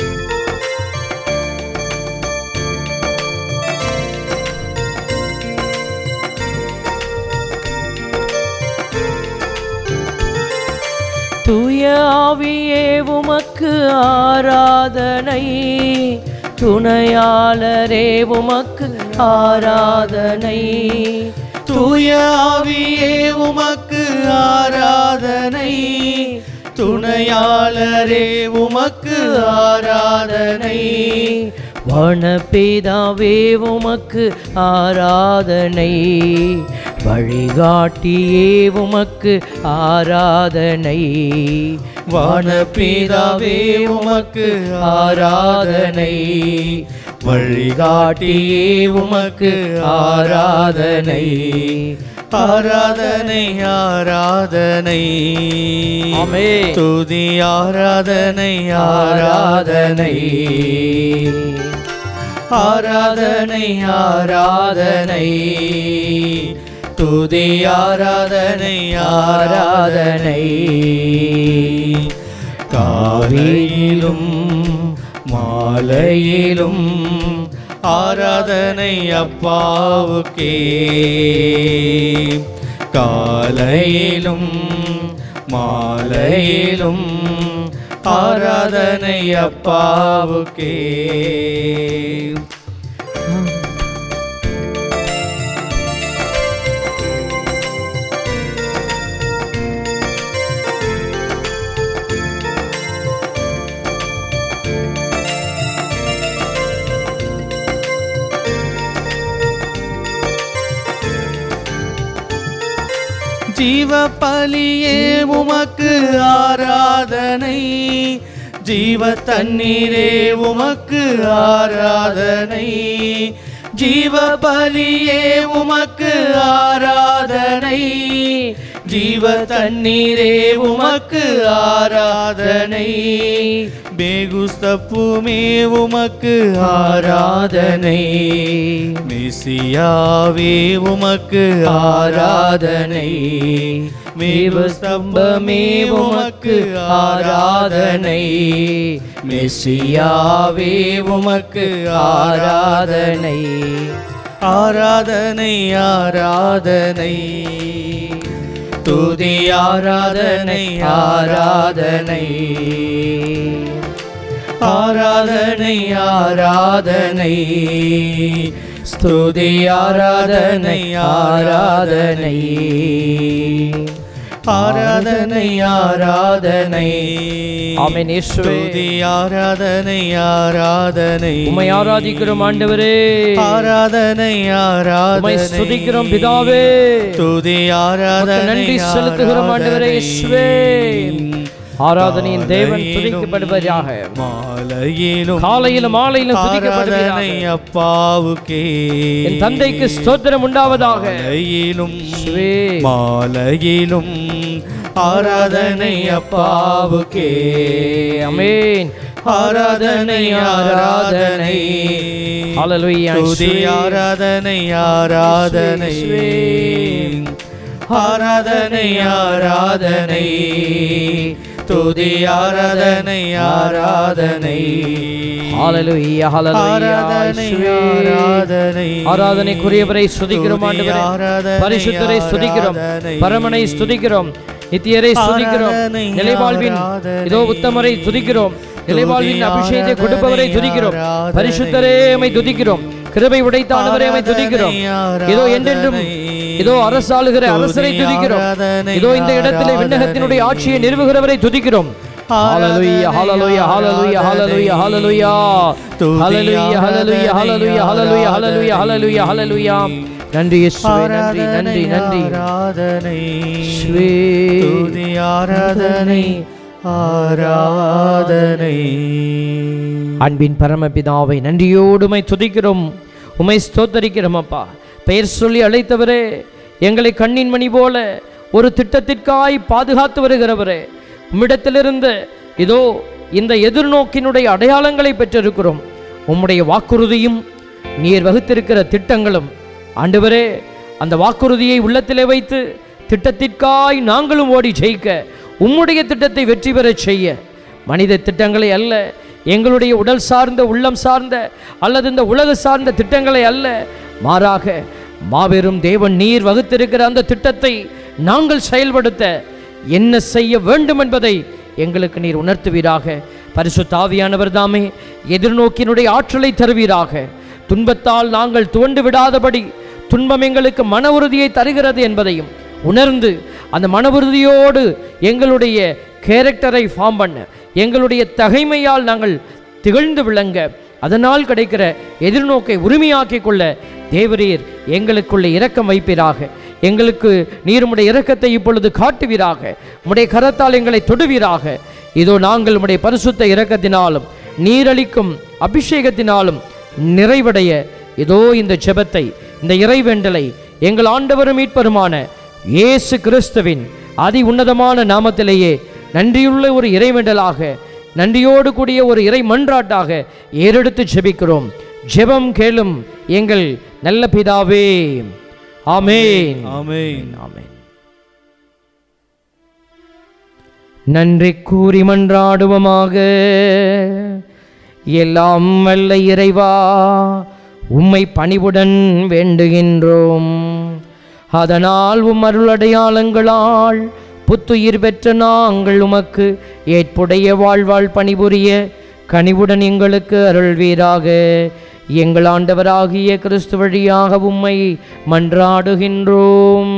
தூய ஆவியே உமக்கு ஆராதனை துணையாளரே உமக்கு ஆராதனை தூய ஆவியே உமக்கு ஆராதனை துணையாளரே உமக்கு ஆராதனை வனபேதாவே உமக்கு ஆராதனை வழிகாட்டியே உமக்கு ஆராதனை வானபீதாவே உமக்கு ஆராதனை வழிகாட்டியே உமக்கு ஆராதனை ஆராதனை ஆராதனை ஆமென். துதி ஆராதனை ஆராதனை ஆராதனை ஆராதனை துதி ஆராதனை ஆராதனை காலையிலும் மாலையிலும் ஆராதனை அப்பாவுக்கே காலையிலும் மாலையிலும் ஆராதனை அப்பாவுக்கே ஜீவ பலியே உமக்கு ஆராதனை ஜீவ தண்ணீரே உமக்கு ஆராதனை ஜீவ பலியே உமக்கு ஆராதனை ஜீவ தண்ணீரே உமக்கு ஆராதனை பேகுஸ்தப்புமே உமக்கு ஆராதனை மெசியாவே உமக்கு ஆராதனை மேவஸ்தம்பமே உமக்கு ஆராதனை மெசியாவே உமக்கு ஆராதனை ஆராதனை ஆராதனை துதி ஆராதனை ஆராதனை ஆராதனை ஆராதனை ஸ்துதி ஆராதனை ஆராதனை ஆராதனை ஆராதனை ஆமென் இயேசுவே. ஸ்துதி ஆராதனை ஆராதனை உம்மை ஆராதிக்கிறோம் ஆண்டவரே ஆராதனை உம்மை ஆராதனை ஸ்துதிக்கிறோம் பிதாவே துதி ஆராதனை நன்றி செலுத்துகிறோம் ஆண்டவரே இயேசுவே. ஆராதனையின் தேவன் துதிக்கப்படுவதாக மாலையிலும் காலையிலும் மாலையிலும் ஆராதனை துதிக்கப்படுவதாக அப்பாவுக்கே என் தந்தைக்கு ஸ்தோத்திரம் உண்டாவதாக மாலையிலும் இயேசுவே. மாலையிலும் ஆராதனை அப்பாவுக்கே அமேன் ஆராதனை ஆராதனை ஹalleluya துதி ஆராதனை ஆராதனை ஆராதனை ஆராதனை துதி ஆராதனை ஆராதனை ஹalleluya ஹalleluya ஆராதனை இயேசுவே. ஆராதனை ஆராதனைக்குரியவரை ஸ்துதிக்கிறோம் ஆண்டவரே ஆராதனை, பரிசுத்தரை ஸ்துதிக்கிறோம் ஆராதனை. பரமனை ஸ்துதிக்கிறோம் நித்தியரை ஸ்துதிக்கிறோம் ஆராதனை, நிலைவாழ்வின் ஆராதனை. இதோ உத்தமரை துதிக்கிறோம் நிலைவாழ்வின் துதி, அபிஷேகத்தை ஆராதனை, கொடுப்பவரை துதிக்கிறோம் ஆராதனை. பரிசுத்தரே உம்மை துதிக்கிறோம் கிருபை உடைத்தானவரே உம்மை துதிக்கிறோம் ஆராதனை, இதோ என்றென்றும் இதோ அரசாளுகிற அரசரை துதி, துதிக்கிறோம் ஆராதனை, இதோ இந்த இடத்திலே விண்ணகத்தினுடைய ஆராதனை. ஆட்சியை நிறுவுகிறவரை துதிக்கிறோம் ஹalleluya ஹalleluya ஹalleluya ஹalleluya ஹalleluya துதி, ஹalleluya ஹalleluya ஹalleluya ஹalleluya ஹalleluya ஹalleluya ஹalleluya நன்றி இயேசுவே நன்றி நன்றி நன்றி ஆராதனை இயேசுவே. துதி ஆராதனை ஆராதனை அன்பின் பரமபிதாவை நன்றியோடு உம்மை துதிக்கிறோம் உமை ஸ்தோத்தரிக்கிறோம் அப்பா பெயர் சொல்லி அழைத்தவரே எங்களை கண்ணின் மணி போல ஒரு திட்டத்திற்காய் பாதுகாத்து வருகிறவரே உம்மிடத்திலிருந்து இதோ இந்த எதிர்நோக்கினுடைய அடையாளங்களை பெற்றிருக்கிறோம் உம்முடைய வாக்குறுதியும் நீர் வகுத்திருக்கிற திட்டங்களும் ஆண்டவரே அந்த வாக்குறுதியை உள்ளத்திலே வைத்து திட்டத்திற்காய் நாங்களும் ஓடி ஜெயிக்க உம்முடைய திட்டத்தை வெற்றி பெறச் செய்ய மனித திட்டங்களை அல்ல எங்களுடைய உடல் சார்ந்த உள்ளம் சார்ந்த அல்லது இந்த உலக சார்ந்த திட்டங்களை அல்ல மாறாக மாபெரும் தேவன் நீர் வகுத்திருக்கிற அந்த திட்டத்தை நாங்கள் செயல்படுத்த என்ன செய்ய வேண்டும் என்பதை எங்களுக்கு நீர் உணர்த்துவீராக பரிசுத்த ஆவியானவர் தாமே எதிர்நோக்கினுடைய ஆற்றலை தருவீராக துன்பத்தால் நாங்கள் துவண்டு விடாதபடி துன்பம் எங்களுக்கு மன உறுதியை தருகிறது என்பதையும் உணர்ந்து அந்த மன உறுதியோடு எங்களுடைய கேரக்டரை ஃபார்ம் பண்ண எங்களுடைய தகைமையால் நாங்கள் திகழ்ந்து விளங்க அதனால் கிடைக்கிற எதிர்நோக்கை உரிமையாக்கிக் கொள்ள தேவரீர் எங்களுக்குள்ள இரக்கம் வைப்பீராக எங்களுக்கு நீர் உம்முடைய இரக்கத்தை இப்பொழுது காட்டுவீராக உம்முடைய கரத்தால் எங்களை தொடுவீராக இதோ நாங்கள் உம்முடைய பரிசுத்த இரக்கத்தினாலும் நீரளிக்கும் அபிஷேகத்தினாலும் நிறைவடைய இதோ இந்த ஜெபத்தை இந்த இறைவேண்டலை எங்கள் ஆண்டவரும் மீட்பருமான இயேசு கிறிஸ்துவின் அதி உன்னதமான நாமத்திலேயே நன்றியுள்ள ஒரு இறைவேண்டலாக நன்றியோடு கூடிய ஒரு இறை மன்றாட்டாக ஏறெடுத்து ஜெபிக்கிறோம் ஜெபம் கேளும் எங்கள் நல்ல பிதாவே ஆமென் ஆமென் ஆமென் நன்றி கூறி மன்றாடுவோமாக எல்லாம் வல்ல இறைவா உம்மை பணிவுடன் வேண்டுகின்றோம் அதனால் உம் அருளடையாளங்களால் புத்துயிர் பெற்ற நாங்கள் உமக்கு ஏற்புடைய வாழ்வாள் பணிபுரிய கனிவுடன் எங்களுக்கு அருள்வீராக எங்கள் ஆண்டவராகிய கிறிஸ்து வழியாக உம்மை மன்றாடுகின்றோம்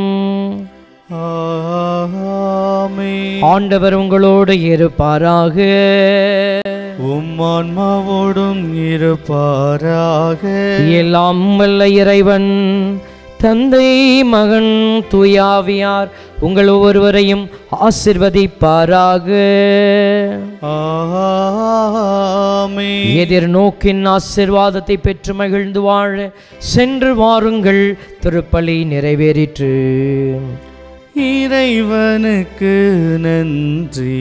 ஆமென் ஆண்டவர் உங்களோடு இருப்பாராக உம் ஆன்மாவோடும் இருப்பாராக எல்லாம் வல்ல இறைவன் தந்தை மகன் தூயாவியார் உங்கள் ஒவ்வொருவரையும் ஆசிர்வதிப்பாராக ஆமென் எதிர்நோக்கின் ஆசிர்வாதத்தை பெற்று மகிழ்ந்து வாழ சென்று வாருங்கள் திருப்பலி நிறைவேறிற்று இறைவனுக்கு நன்றி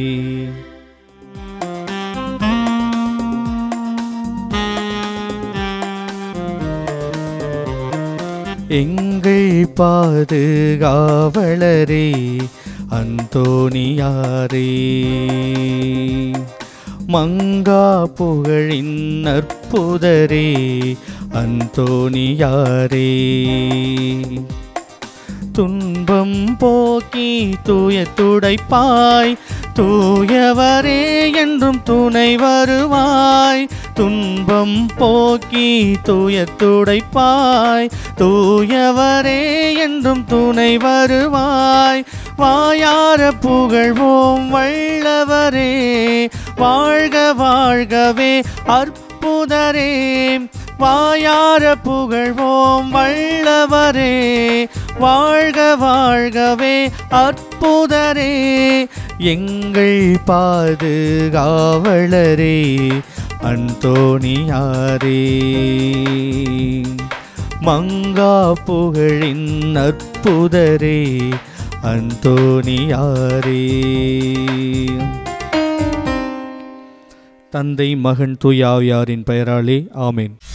எங்கள் பாதுகாவலரே அந்தோணியாரே மங்கா புகழின் அற்புதரே அந்தோணியாரே துன்பம் போக்கி தூய துடைப்பாய் தூயவரே என்றும் துணை வருவாய் துன்பம் போக்கி தூய துடைப்பாய் தூயவரே என்றும் துணை வருவாய் வாயார புகழ்வோம் வல்லவரே வாழ்க வாழ்கவே அற்புதரே வாயார புகழ்வோம் வல்லவரே வாழ்க வாழ்கவே அற்புதரே எங்கள் பாதுகாவலரே அந்தோணியாரே மங்கா புகழின் அற்புதரே அந்தோணியாரே தந்தை மகன் தூயாவியாரின் பெயராலே ஆமேன்